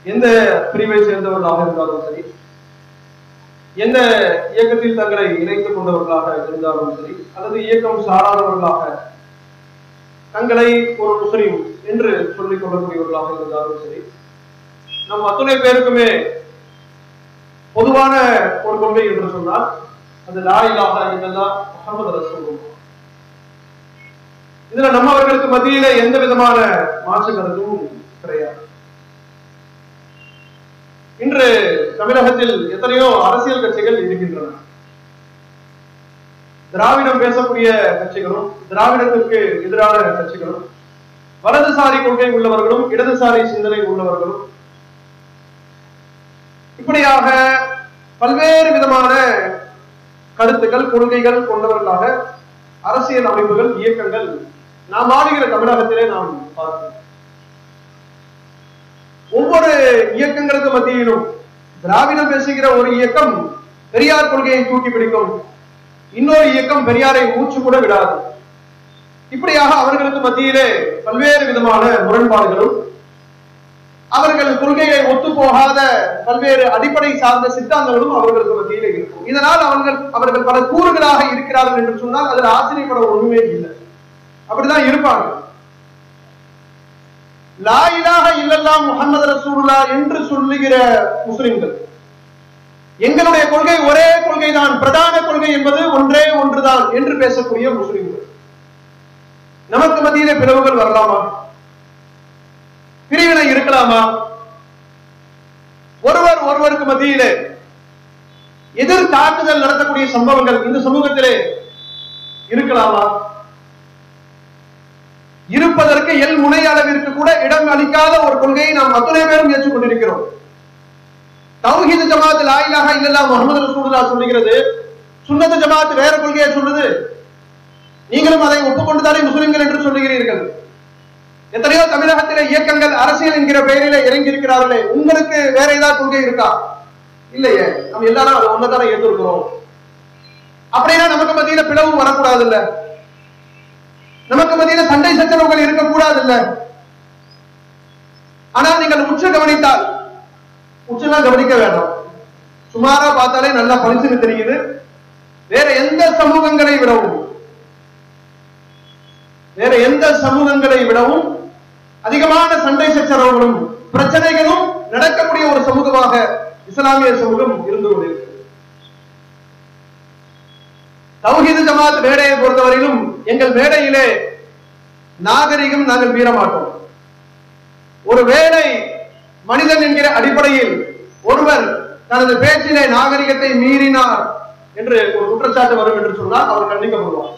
எந்த பிரிவை சேர்ந்தவர்களாக இருந்தாலும் சரி எந்த இயக்கத்தில் தங்களை இணைத்துக் கொண்டவர்களாக இருந்தாலும் சரி அல்லது இயக்கம் சாராதவர்களாக தங்களை ஒரு முஸ்லிம் என்று சொல்லிக் கொள்ளக்கூடியவர்களாக இருந்தாலும் சரி நம் அத்துணை பேருக்குமே பொதுவான ஒரு கொள்கை என்று சொன்னால் அது லா இலாஹ இல்லல்லாஹ் முஹம்மது ரசூலுல்லாஹ் இதுல நம்மவர்களுக்கு மத்தியில எந்த விதமான மாற்று கருத்தும் கிடையாது இன்று தமிழகத்தில் எத்தனையோ அரசியல் கட்சிகள் இருக்கின்றன திராவிடம் பேசக்கூடிய கட்சிகளும் திராவிடத்திற்கு எதிரான கட்சிகளும் வலதுசாரி கொள்கை உள்ளவர்களும் இடதுசாரி சிந்தனை உள்ளவர்களும் இப்படியாக பல்வேறு விதமான கருத்துக்கள் கொள்கைகள் கொண்டவர்களாக அரசியல் அமைப்புகள் இயக்கங்கள் நாம் ஆளுகிற தமிழகத்திலே நாம் பார்க்கிறோம் ஒவ்வொரு இயக்கங்களுக்கு மத்தியிலும் திராவிடம் பேசுகிற ஒரு இயக்கம் பெரியார் கொள்கையை தூக்கி பிடிக்கும் இன்னொரு இயக்கம் பெரியாரை மூச்சு கூட விடாது இப்படியாக அவர்களுக்கு மத்தியிலே பல்வேறு விதமான முரண்பாடுகளும் அவர்கள் கொள்கையை ஒத்துப்போகாத பல்வேறு அடிப்படை சார்ந்த சித்தாந்தங்களும் அவர்களுக்கு மத்தியிலே இருக்கும் இதனால் அவர்கள் அவர்கள் பல கூறுகளாக இருக்கிறார்கள் என்று சொன்னால் அதில் ஆச்சரியப்பட ஒண்ணுமே இல்லை அப்படிதான் இருப்பாங்க லா இலாஹ இல்லல்லாஹ் முஹம்மது ரசூலுல்லா என்று சொல்லுகிற முஸ்லிம்கள் எங்களுடைய கொள்கை ஒரே கொள்கைதான் பிரதான கொள்கை என்பது ஒன்றே ஒன்றுதான் என்று பேசக்கூடிய முஸ்லிம்கள் நமக்கு மத்தியிலே பிளவுகள் வரலாமா பிரிவினை இருக்கலாமா ஒருவர் ஒருவருக்கு மத்தியிலே எதிர் தாக்குதல் நடத்தக்கூடிய சம்பவங்கள் இந்த சமூகத்திலே இருக்கலாமா இருப்பதற்கு எல் முனை அளவிற்கு கூட இடம் அளிக்காத ஒரு கொள்கையை நாம் அத்தனை பேரும் ஏற்றுக்கொண்டிருக்கிறோம் தௌஹீது ஜமாத் லா இலாஹ இல்லல்லாஹ் முஹம்மது ரசூலுல்லாஹ் சொல்லுகிறது சுன்னத்து ஜமாத் வேற கொள்கையை சொல்லுது நீங்களும் அதை ஒப்புக்கொண்டுதானே முஸ்லிம்கள் என்று சொல்லுகிறீர்கள் எத்தனையோ தமிழகத்திலே இயக்கங்கள் அரசியல் என்கிற பெயரிலே இறங்கி இருக்கிறார்களே உங்களுக்கு வேற ஏதாவது கொள்கை இருக்கா இல்லையே நம்ம எல்லாரும் அதை ஒன்னதானே ஏற்றிருக்கிறோம் அப்படின்னா நமக்கு மத்தியில பிளவு வரக்கூடாது இல்ல நமக்கு மத்தியில சண்டை சச்சரவுகள் இருக்கக்கூடாது இல்ல ஆனால் நீங்கள் உச்ச கவனித்தால் உச்செல்லாம் கவனிக்க வேண்டாம் சுமாரா பார்த்தாலே நல்லா பரிசுன்னு தெரியுது வேற எந்த சமூகங்களை விடவும் வேற எந்த சமூகங்களை விடவும் அதிகமான சண்டை சச்சரவுகளும் பிரச்சனைகளும் நடக்கக்கூடிய ஒரு சமூகமாக இஸ்லாமிய சமூகம் இருந்து கொண்டிருக்கிறது தௌஹீது ஜமாத் மேடையை பொறுத்தவரையிலும் எங்கள் மேடையிலே நாகரிகம் நாங்கள் மீற மாட்டோம் ஒரு வேலை மனிதன் என்கிற அடிப்படையில் ஒருவர் தனது பேச்சிலே நாகரிகத்தை மீறினார் என்று ஒரு குற்றச்சாட்டு வரும் என்று சொன்னால் அவர் கண்டிக்கப்படுவார்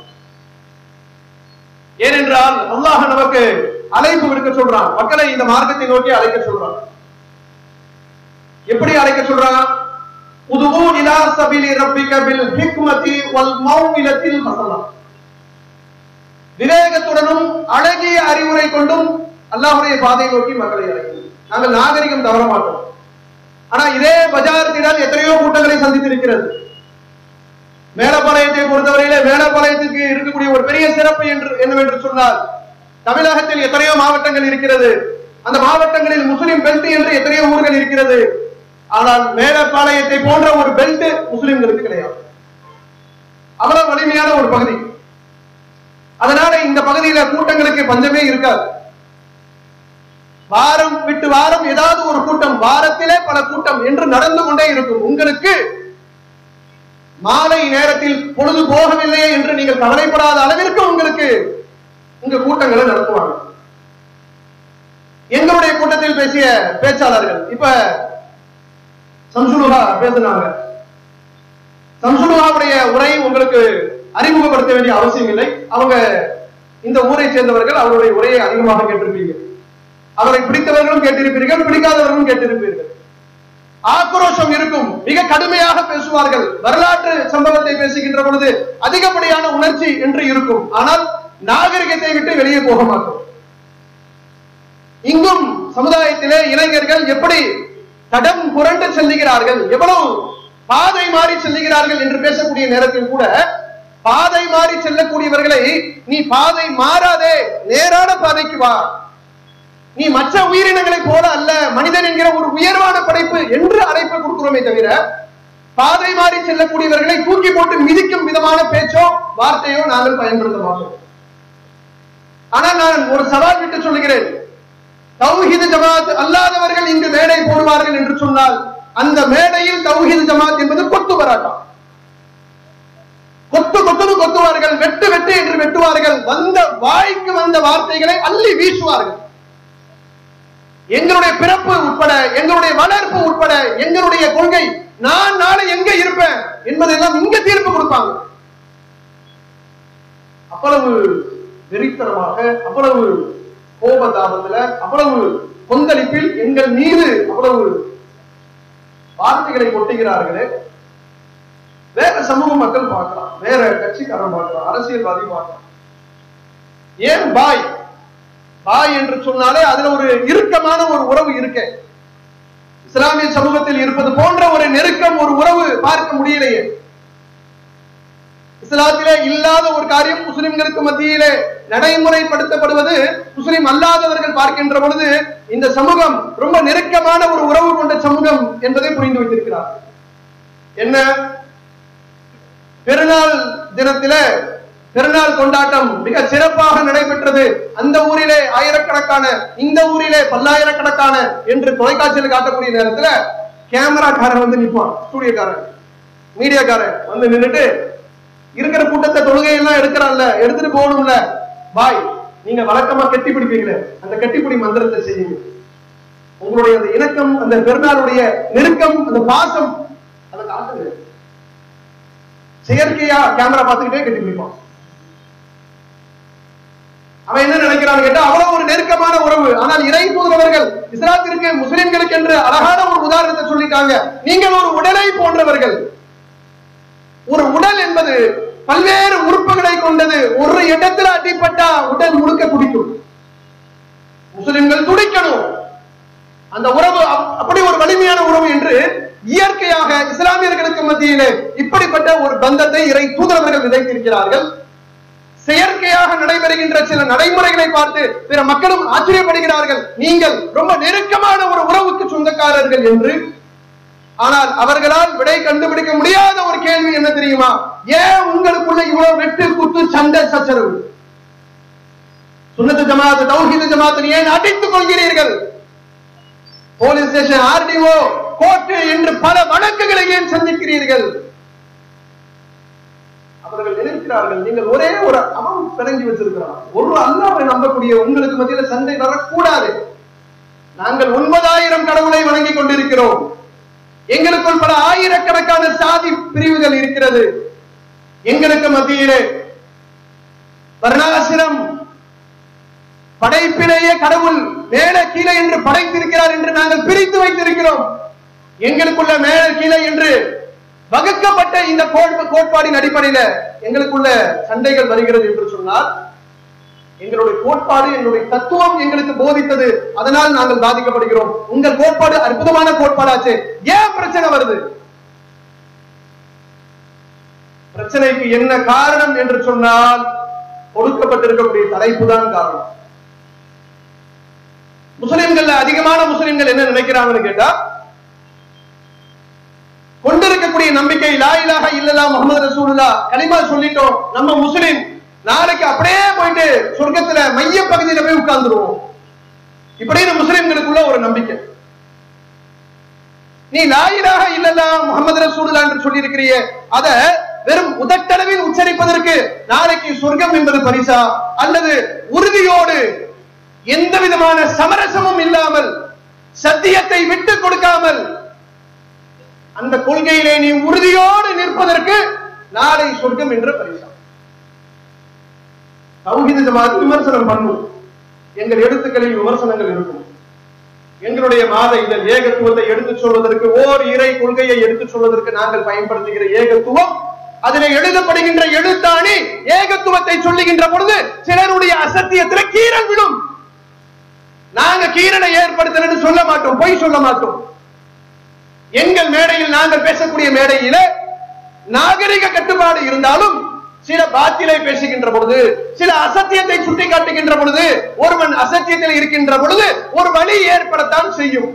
ஏனென்றால் அல்லாஹ் நமக்கு அழைப்பு விடுக்க சொல்றான் மக்களை இந்த மார்க்கத்தை நோக்கி அழைக்க சொல்றான் எப்படி அழைக்க சொல்றான் உதுவு இலா சபிலி ரப்பிக பில் ஹிக்மதி வல் மௌஇலத்தில் ஹஸனா விவேகத்துடனும் அழகிய அறிவுரை கொண்டும் அல்லாஹ்வுடைய பாதை நோக்கி மக்களை அழைக்கும் நாங்கள் நாகரிகம் தவற மாட்டோம் ஆனா இதே பஜார் திடல் எத்தனையோ கூட்டங்களை சந்தித்திருக்கிறது மேலப்பாளையத்தை பொறுத்தவரையிலே மேலப்பாளையத்துக்கு இருக்கக்கூடிய ஒரு பெரிய சிறப்பு என்று என்னவென்று சொன்னால் தமிழகத்தில் எத்தனையோ மாவட்டங்கள் இருக்கிறது அந்த மாவட்டங்களில் முஸ்லிம் பெல்ட் என்று எத்தனையோ ஊர்கள் இருக்கிறது ஆனால் மேலப்பாளையத்தை போன்ற ஒரு பெல்ட் முஸ்லிம்களுக்கு கிடையாது அவ்வளவு வலிமையான ஒரு பகுதி அதனால இந்த பகுதியில கூட்டங்களுக்கு பஞ்சமே இருக்காது வாரம் விட்டு வாரம் ஏதாவது ஒரு கூட்டம் வாரத்திலே பல கூட்டம் என்று நடந்து கொண்டே இருக்கும் உங்களுக்கு மாலை நேரத்தில் பொழுது போகவில்லையே என்று நீங்கள் கவலைப்படாத அளவிற்கு உங்களுக்கு உங்க கூட்டங்களை நடத்துவாங்க எங்களுடைய கூட்டத்தில் பேசிய பேச்சாளர்கள் இப்ப சம்சுலுகா பேசினாங்க சம்சுலுகாவுடைய உரை உங்களுக்கு அறிமுகப்படுத்த வேண்டிய அவசியம் இல்லை அவங்க இந்த ஊரை சேர்ந்தவர்கள் அவருடைய உரையை அதிகமாக கேட்டிருப்பீங்க அவரை பிடித்தவர்களும் கேட்டிருப்பீர்கள் பிடிக்காதவர்களும் கேட்டிருப்பீர்கள் ஆக்ரோஷம் இருக்கும் மிக கடுமையாக பேசுவார்கள் வரலாற்று சம்பவத்தை பேசுகின்ற பொழுது அதிகப்படியான உணர்ச்சி என்று இருக்கும் ஆனால் நாகரிகத்தை விட்டு வெளியே போக மாட்டோம் இங்கும் சமுதாயத்திலே இளைஞர்கள் எப்படி தடம் புரண்டு செல்லுகிறார்கள் எவ்வளவு பாதை மாறி செல்லுகிறார்கள் என்று பேசக்கூடிய நேரத்தில் கூட பாதை மாறி செல்லக்கூடியவர்களை நீ பாதை மாறாதே நேரான பாதைக்கு வா நீ மற்ற உயிரினங்களைப் போல அல்ல மனிதன் என்கிற ஒரு உயர்வான படைப்பு என்று அழைப்பு கொடுக்கிறோமே தவிர பாதை மாறி செல்லக்கூடியவர்களை தூக்கி போட்டு மிதிக்கும் விதமான பேச்சோ வார்த்தையோ நாங்கள் பயன்படுத்த மாட்டோம் ஆனால் நான் ஒரு சவால் விட்டு சொல்லுகிறேன் தௌஹீது ஜமாத் அல்லாதவர்கள் இங்கு மேடை போடுவார்கள் என்று சொன்னால் அந்த மேடையில் தௌஹீது ஜமாத் என்பது கொத்து பராட்டம் கொத்து கொத்துன்னு கொத்துவார்கள் வெட்டு வெட்டு என்று வெட்டுவார்கள் வந்த வாய்க்கு வந்த வார்த்தைகளை அள்ளி வீசுவார்கள் எங்களுடைய பிறப்பு உட்பட எங்களுடைய வளர்ப்பு உட்பட எங்களுடைய கொள்கை நான் நாளை எங்க இருப்பேன் என்பதெல்லாம் இங்க தீர்ப்பு கொடுப்பாங்க அவ்வளவு வெறித்தனமாக அவ்வளவு கோபதாபத்துல அவ்வளவு கொந்தளிப்பில் எங்கள் மீது அவ்வளவு வார்த்தைகளை கொட்டுகிறார்களே வேற சமூக மக்கள் பார்க்கலாம் வேற கட்சிக்காரன் பார்க்கலாம் அரசியல்வாதி பார்க்கலாம் ஏன் பாய் பாய் என்று சொன்னாலே அதுல ஒரு இறுக்கமான ஒரு உறவு இருக்கு இஸ்லாமிய சமூகத்தில் இருப்பது போன்ற ஒரு நெருக்கம் ஒரு உறவு பார்க்க முடியலையே இஸ்லாத்திலே இல்லாத ஒரு காரியம் முஸ்லிம்களுக்கு மத்தியிலே நடைமுறைப்படுத்தப்படுவது முஸ்லிம் அல்லாதவர்கள் பார்க்கின்ற பொழுது இந்த சமூகம் ரொம்ப நெருக்கமான ஒரு உறவு கொண்ட சமூகம் என்பதை புரிந்து வைத்திருக்கிறார் என்ன பெருநாள் தினத்தில பெருநாள் கொண்டாட்டம் மிக சிறப்பாக நடைபெற்றது அந்த ஊரிலே ஆயிரக்கணக்கான இந்த ஊரிலே பல்லாயிரக்கணக்கான என்று தொலைக்காட்சியில் காட்டக்கூடிய நேரத்துல கேமராக்காரன் வந்து நிற்பான் ஸ்டூடியோக்காரன் மீடியாக்காரன் வந்து நின்னுட்டு இருக்கிற கூட்டத்தை தொழுகையெல்லாம் எடுக்கிறான்ல எடுத்துட்டு போகணும்ல பாய் நீங்க வழக்கமா கெட்டி பிடிப்பீங்களே அந்த கெட்டிப்பிடி மந்திரத்தை செய்யுங்க உங்களுடைய அந்த இணக்கம் அந்த பெருநாளுடைய நெருக்கம் அந்த பாசம் அதை காட்டுங்க செயற்கையா கேமரா பார்த்துக்கிட்டே கட்டி பிடிப்பான் அவன் என்ன நினைக்கிறான் கேட்டா அவ்வளவு ஒரு நெருக்கமான உறவு ஆனால் இறை தூதரவர்கள் இஸ்லாத்திற்கு முஸ்லிம்களுக்கு என்று அழகான ஒரு உதாரணத்தை சொல்லிட்டாங்க நீங்கள் ஒரு உடலை போன்றவர்கள் ஒரு உடல் என்பது பல்வேறு உறுப்புகளை கொண்டது ஒரு இடத்துல அடிப்பட்டா உடல் முழுக்க துடிக்கும் முஸ்லிம்கள் துடிக்கணும் அந்த உறவு அப்- அப்படி ஒரு வலிமையான உறவு என்று இயற்கையாக இஸ்லாமியர்களுக்கு மத்தியிலே இப்படிப்பட்ட ஒரு பந்தத்தை இறை தூதரவர்கள் விதைத்திருக்கிறார்கள் செயற்கையாக நடைபெறுகின்ற சில நடைமுறைகளை பார்த்து பிற மக்களும் ஆச்சரியப்படுகிறார்கள் நீங்கள் ரொம்ப நெருக்கமான ஒரு உறவுக்கு சொந்தக்காரர்கள் என்று ஆனால் அவர்களால் விடை கண்டுபிடிக்க முடியாத ஒரு கேள்வி என்ன தெரியுமா ஏன் உங்களுக்குள்ள இவ்வளவு வெட்டு குத்து சண்டை சச்சரவு சுன்னத்து ஜமாத் தௌஹீது ஜமாத் ஏன் அடித்துக் கொள்கிறீர்கள் போலீஸ் ஸ்டேஷன் ஆர்டிஓ கோர்ட்டு என்று பல வழக்குகளை ஏன் சந்திக்கிறீர்கள் அவர்கள் நினைக்கிறார்கள் நீங்கள் ஒரே ஒரு அவன் பிணங்கி வச்சிருக்கிறான் ஒரு அல்லாவை நம்பக்கூடிய உங்களுக்கு மத்தியில சண்டை வரக்கூடாது நாங்கள் ஒன்பதாயிரம் கடவுளை வணங்கி கொண்டிருக்கிறோம் எங்களுக்குள் பல ஆயிரக்கணக்கான சாதி பிரிவுகள் இருக்கிறது எங்களுக்கு மத்தியிலே வர்ணாசிரம் படைப்பிலேயே கடவுள் மேல கீழே என்று படைத்திருக்கிறார் என்று நாங்கள் பிரித்து வைத்திருக்கிறோம் எங்களுக்குள்ள மேல கீழே என்று வகுக்கப்பட்ட இந்த கோட்ப- கோட்பாடின் அடிப்படையில எங்களுக்குள்ள சண்டைகள் வருகிறது என்று சொன்னால் எங்களுடைய கோட்பாடு எங்களுடைய தத்துவம் எங்களுக்கு போதித்தது அதனால் நாங்கள் பாதிக்கப்படுகிறோம் உங்கள் கோட்பாடு அற்புதமான கோட்பாடாச்சு ஏன் பிரச்சனை வருது பிரச்சனைக்கு என்ன காரணம் என்று சொன்னால் கொடுக்கப்பட்டிருக்கக்கூடிய தலைப்பு தான் காரணம் முஸ்லிம்கள்ல அதிகமான முஸ்லிம்கள் என்ன நினைக்கிறாங்கன்னு கேட்டா கொண்டிருக்கக்கூடிய நம்பிக்கை லா இலாஹ இல்லல்லா முகமது ரசூலுல்லா கலிமா சொல்லிட்டோம் நம்ம முஸ்லிம் நாளைக்கு அப்படியே போயிட்டு சொர்க்கத்துல மைய பகுதியில போய் உட்கார்ந்துருவோம் இப்படின்னு முஸ்லிம்களுக்குள்ள ஒரு நம்பிக்கை நீ லா இலாஹ இல்லல்லா முகமது ரசூலுல்லா என்று சொல்லி இருக்கிறியே அத வெறும் உதட்டளவில் உச்சரிப்பதற்கு நாளைக்கு சொர்க்கம் என்பது பரிசா அல்லது உறுதியோடு எந்த விதமான சமரசமும் இல்லாமல் சத்தியத்தை விட்டு கொடுக்காமல் அந்த கொள்கையிலே நீ உறுதியோடு நிற்பதற்கு நாளை சொர்க்கம் என்ற பரிசா தௌஹீது ஜமாத் விமர்சனம் பண்ணும் எங்கள் எழுத்துக்களில் விமர்சனங்கள் இருக்கும் எங்களுடைய மாத இதழ் ஏகத்துவத்தை எடுத்துச் சொல்வதற்கு ஓர் இறை கொள்கையை எடுத்துச் சொல்வதற்கு நாங்கள் பயன்படுத்துகிற ஏகத்துவம் அதிலே எழுதப்படுகின்ற எழுத்தாணி ஏகத்துவத்தை சொல்லுகின்ற பொழுது சிலருடைய அசத்தியத்தில் கீரல் விடும் நாங்க கீரலை ஏற்படுத்தலன்னு சொல்ல மாட்டோம் பொய் சொல்ல மாட்டோம் எங்கள் மேடையில் நாங்கள் பேசக்கூடிய மேடையில நாகரிக கட்டுப்பாடு இருந்தாலும் சில பாத்திலை பேசுகின்ற பொழுது சில அசத்தியத்தை சுட்டி காட்டுகின்ற பொழுது ஒருவன் அசத்தியத்தில் இருக்கின்ற பொழுது ஒரு வழி ஏற்படத்தான் செய்யும்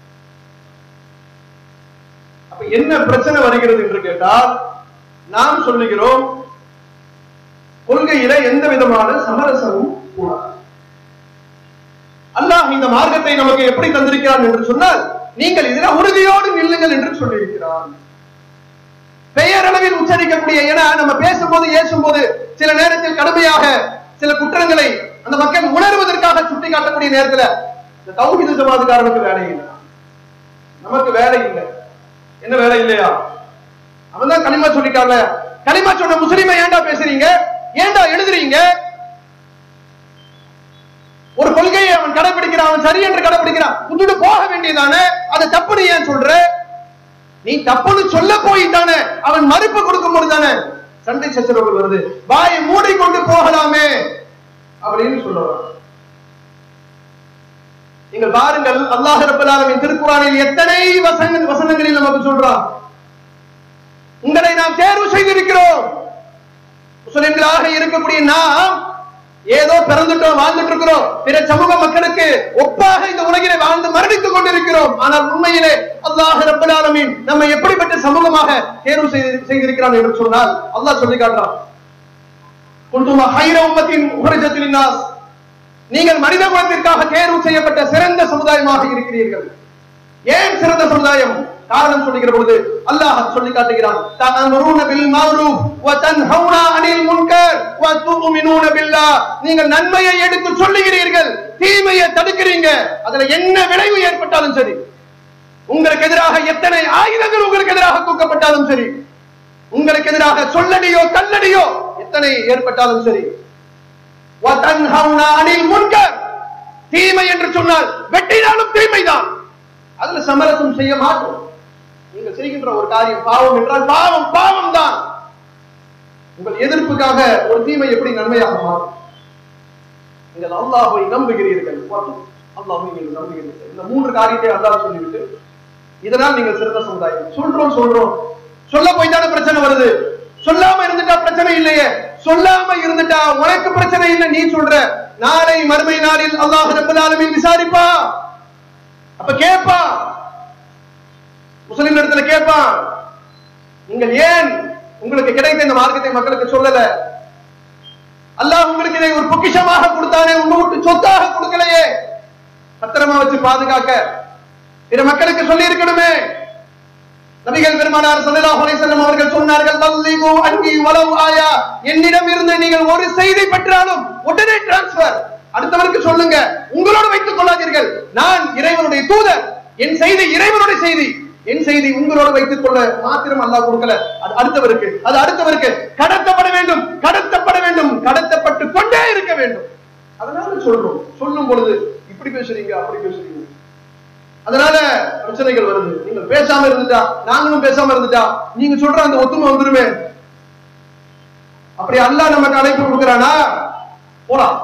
அப்ப என்ன பிரச்சனை வருகிறது என்று கேட்டால் நாம் சொல்லுகிறோம் கொள்கையில எந்த விதமான சமரசமும் கூடாது அல்லாஹ் இந்த மார்க்கத்தை நமக்கு எப்படி தந்திருக்கிறான் என்று சொன்னால் நீங்கள் இதில் உறுதியோடு நில்லுங்கள் என்று சொல்லியிருக்கிறான் பெயரளவில் உச்சரிக்கக்கூடிய ஏன்னா நம்ம பேசும்போது ஏசும்போது சில நேரத்தில் கடுமையாக சில குற்றங்களை அந்த மக்கள் உணர்வதற்காக சுட்டி காட்டக்கூடிய நேரத்துல இந்த தௌஹீது ஜமாத்துக்காரனுக்கு வேலை இல்லை நமக்கு வேலை இல்லை என்ன வேலை இல்லையா அவன் தான் களிமா சொல்லிட்டான்ல களிமா சொன்ன முஸ்லீமை ஏன்டா பேசுறீங்க ஏன்டா எழுதுறீங்க ஒரு கொள்கையை அவன் கடைபிடிக்கிறான் அவன் சரி என்று கடைபிடிக்கிறான் விட்டுட்டு போக வேண்டியதானே அதை தப்புன்னு ஏன் சொல்ற நீ தப்புன்னு சொல்ல போயிட்டானே அவன் மறுப்பு கொடுக்கும் பொழுதுதானே சண்டை சச்சரவுகள் வருது வாயை மூடிக்கொண்டு போகலாமே அப்படின்னு சொல்லுவான் நீங்கள் பாருங்கள் அல்லாஹ் ரப்பல் ஆலமீன் திருக்குறானில் எத்தனை வசன வசனங்களில் நமக்கு சொல்றான் உங்களை நாம் தேர்வு செய்திருக்கிறோம் முஸ்லிம்களாக இருக்கக்கூடிய நாம் ஏதோ பிறந்துட்டோம் வாழ்ந்துட்டு இருக்கிறோம் பிற சமூக மக்களுக்கு ஒப்பாக இந்த உலகிலே வாழ்ந்து மரணித்துக் கொண்டிருக்கிறோம் ஆனால் உண்மையிலே அல்லாஹ் ரப்பல் ஆலமீன் நம்ம எப்படிப்பட்ட சமூகமாக தேர்வு செய்து செய்திருக்கிறான் என்று சொன்னால் அல்லாஹ் சொல்லி காட்டுறான் குந்துமா ஹைர உம்மத்தின் உபரிஜத்தில் நாஸ் நீங்கள் மனித குலத்திற்காக தேர்வு செய்யப்பட்ட சிறந்த சமுதாயமாக இருக்கிறீர்கள் ஏன் சிறந்த சமுதாயம் காரணம் சொல்லுகிற பொழுது அல்லாஹ் சொல்லி காட்டுகிறான் தஅமுருன பில் மஅரூஃப் வ தன்ஹவுன அனில் முன்கர் வ துமினூன பில்லாஹ் நீங்கள் நன்மையை எடுத்து சொல்லுகிறீர்கள் தீமையை தடுக்கிறீங்க அதுல என்ன விளைவு ஏற்பட்டாலும் சரி உங்களுக்கு எதிராக எத்தனை ஆயுதங்கள் உங்களுக்கு எதிராக தூக்கப்பட்டாலும் சரி உங்களுக்கு எதிராக சொல்லடியோ கல்லடியோ எத்தனை ஏற்பட்டாலும் சரி வ தன்ஹவுன அனில் முன்கர் தீமை என்று சொன்னால் வெட்டினாலும் தீமைதான் அதுல சமரசம் செய்ய மாட்டோம் நீங்கள் செய்கின்ற ஒரு காரியம் பாவம் என்றால் பாவம் பாவம் தான் உங்கள் எதிர்ப்புக்காக ஒரு தீமை எப்படி நன்மையாக மாறும் நீங்கள் அல்லாஹ்வை நம்புகிறீர்கள் அல்லாஹ்வை நீங்கள் நம்புகிறீர்கள் இந்த மூன்று காரியத்தை அல்லாஹ் சொல்லிவிட்டு இதனால் நீங்கள் சிறந்த சமுதாயம் சொல்றோம் சொல்றோம் சொல்ல போய் தானே பிரச்சனை வருது சொல்லாம இருந்துட்டா பிரச்சனை இல்லையே சொல்லாம இருந்துட்டா உனக்கு பிரச்சனை இல்லை நீ சொல்ற நாளை மறுமை நாளில் அல்லாஹ் ரப்பல் ஆலமீன் விசாரிப்பா அப்ப கேட்பான் முஸ்லிம் இடத்துல கேட்பான் நீங்கள் ஏன் உங்களுக்கு கிடைத்த இந்த மார்க்கத்தை மக்களுக்கு சொல்லல அல்லாஹ் உங்களுக்கு இதை ஒரு பொக்கிஷமாக கொடுத்தானே உங்க விட்டு சொத்தாக கொடுக்கலையே பத்திரமா வச்சு பாதுகாக்க பிற மக்களுக்கு சொல்லி இருக்கணுமே நபிகள் பெருமானார் ஸல்லல்லாஹு அலைஹி வஸல்லம் அவர்கள் சொன்னார்கள் பல்லிகு அன்னி வலவ் ஆயா என்னிடம் இருந்து நீங்கள் ஒரு செய்தி பெற்றாலும் உடனே டிரான்ஸ்பர் அடுத்தவருக்கு சொல்லுங்க உங்களோடு வைத்துக் கொள்ளாதீர்கள் நான் இறைவனுடைய தூதர் என் செய்தி இறைவனுடைய செய்தி என் செய்தி உங்களோடு வைத்துக் கொள்ள மாத்திரம் அல்லாஹ் கொடுக்கல அது அடுத்தவருக்கு அது அடுத்தவருக்கு கடத்தப்பட வேண்டும் கடத்தப்பட வேண்டும் கடத்தப்பட்டு கொண்டே இருக்க வேண்டும் அதனால சொல்றோம் சொல்லும் பொழுது இப்படி பேசுறீங்க அப்படி பேசுறீங்க அதனால பிரச்சனைகள் வருது நீங்க பேசாம இருந்துட்டா நாங்களும் பேசாம இருந்துட்டா நீங்க சொல்ற அந்த ஒத்துமை வந்துருமே அப்படி அல்லாஹ் நமக்கு அழைப்பு கொடுக்கிறானா போலாம்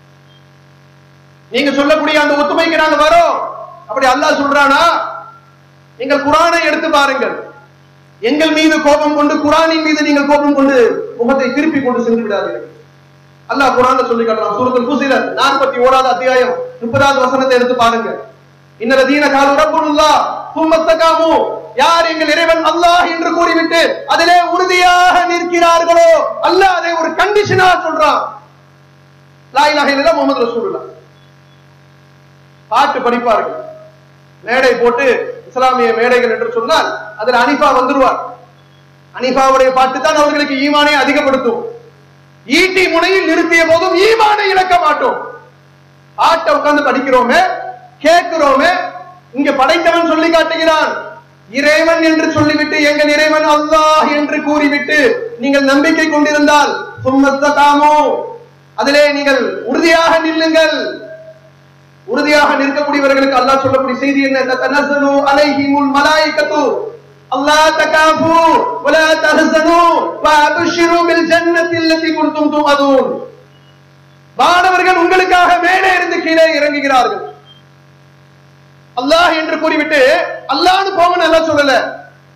நீங்க சொல்லக்கூடிய அந்த ஒத்துமைக்கு நாங்க வரோம் அப்படி அல்லாஹ் சொல்றானா நீங்கள் குரானை எடுத்து பாருங்கள் எங்கள் மீது கோபம் கொண்டு குரானின் மீது நீங்கள் கோபம் கொண்டு முகத்தை திருப்பி கொண்டு சென்று விடாதீர்கள் அல்லாஹ் குரான்ல சொல்லி காட்டுறான் சூரத்துல் ஃபுசிலத் நாற்பத்தி ஓராவது அத்தியாயம் முப்பதாவது வசனத்தை எடுத்து பாருங்க இன்னல தீன காலு ரப்புல்லா சும்மஸ்தகாமு யார் எங்கள் இறைவன் அல்லாஹ் என்று கூறிவிட்டு அதிலே உறுதியாக நிற்கிறார்களோ அல்லாஹ் அதை ஒரு கண்டிஷனா சொல்றான் லா இலாஹ இல்லல்லாஹ் முஹம்மது ரசூலுல்லாஹ் பாட்டு படிப்பார்கள் மேடை போட்டு இஸ்லாமிய மேடைகள் என்று சொன்னால் அதில் அனிஃபா வந்துருவார் அனிஃபாவுடைய பாட்டு தான் அவர்களுக்கு ஈமானை அதிகப்படுத்தும் ஈட்டி முனையில் நிறுத்திய போதும் ஈமானை இழக்க மாட்டோம் பாட்டை உட்கார்ந்து படிக்கிறோமே கேட்கிறோமே இங்க படைத்தவன் சொல்லி காட்டுகிறான் இறைவன் என்று சொல்லிவிட்டு எங்கள் இறைவன் அல்லாஹ் என்று கூறிவிட்டு நீங்கள் நம்பிக்கை கொண்டிருந்தால் சும்மத்தகாமோ அதிலே நீங்கள் உறுதியாக நில்லுங்கள் உறுதியாக நிற்கக்கூடியவர்களுக்கு அல்லாஹ் சொல்லக்கூடிய செய்தி என்ன தத்தனஸலு அலைஹிமுல் மலாயிகத்து அல்லாஹ் தகாஃபு வலா தஹஸனு வஅப்ஷிரு பில் ஜன்னத்தி அல்லதி குன்தும் துஅதுன் வானவர்கள் உங்களுக்காக மேலே இருந்து கீழே இறங்குகிறார்கள் அல்லாஹ் என்று கூறிவிட்டு அல்லாஹ்னு போங்க நல்லா சொல்லல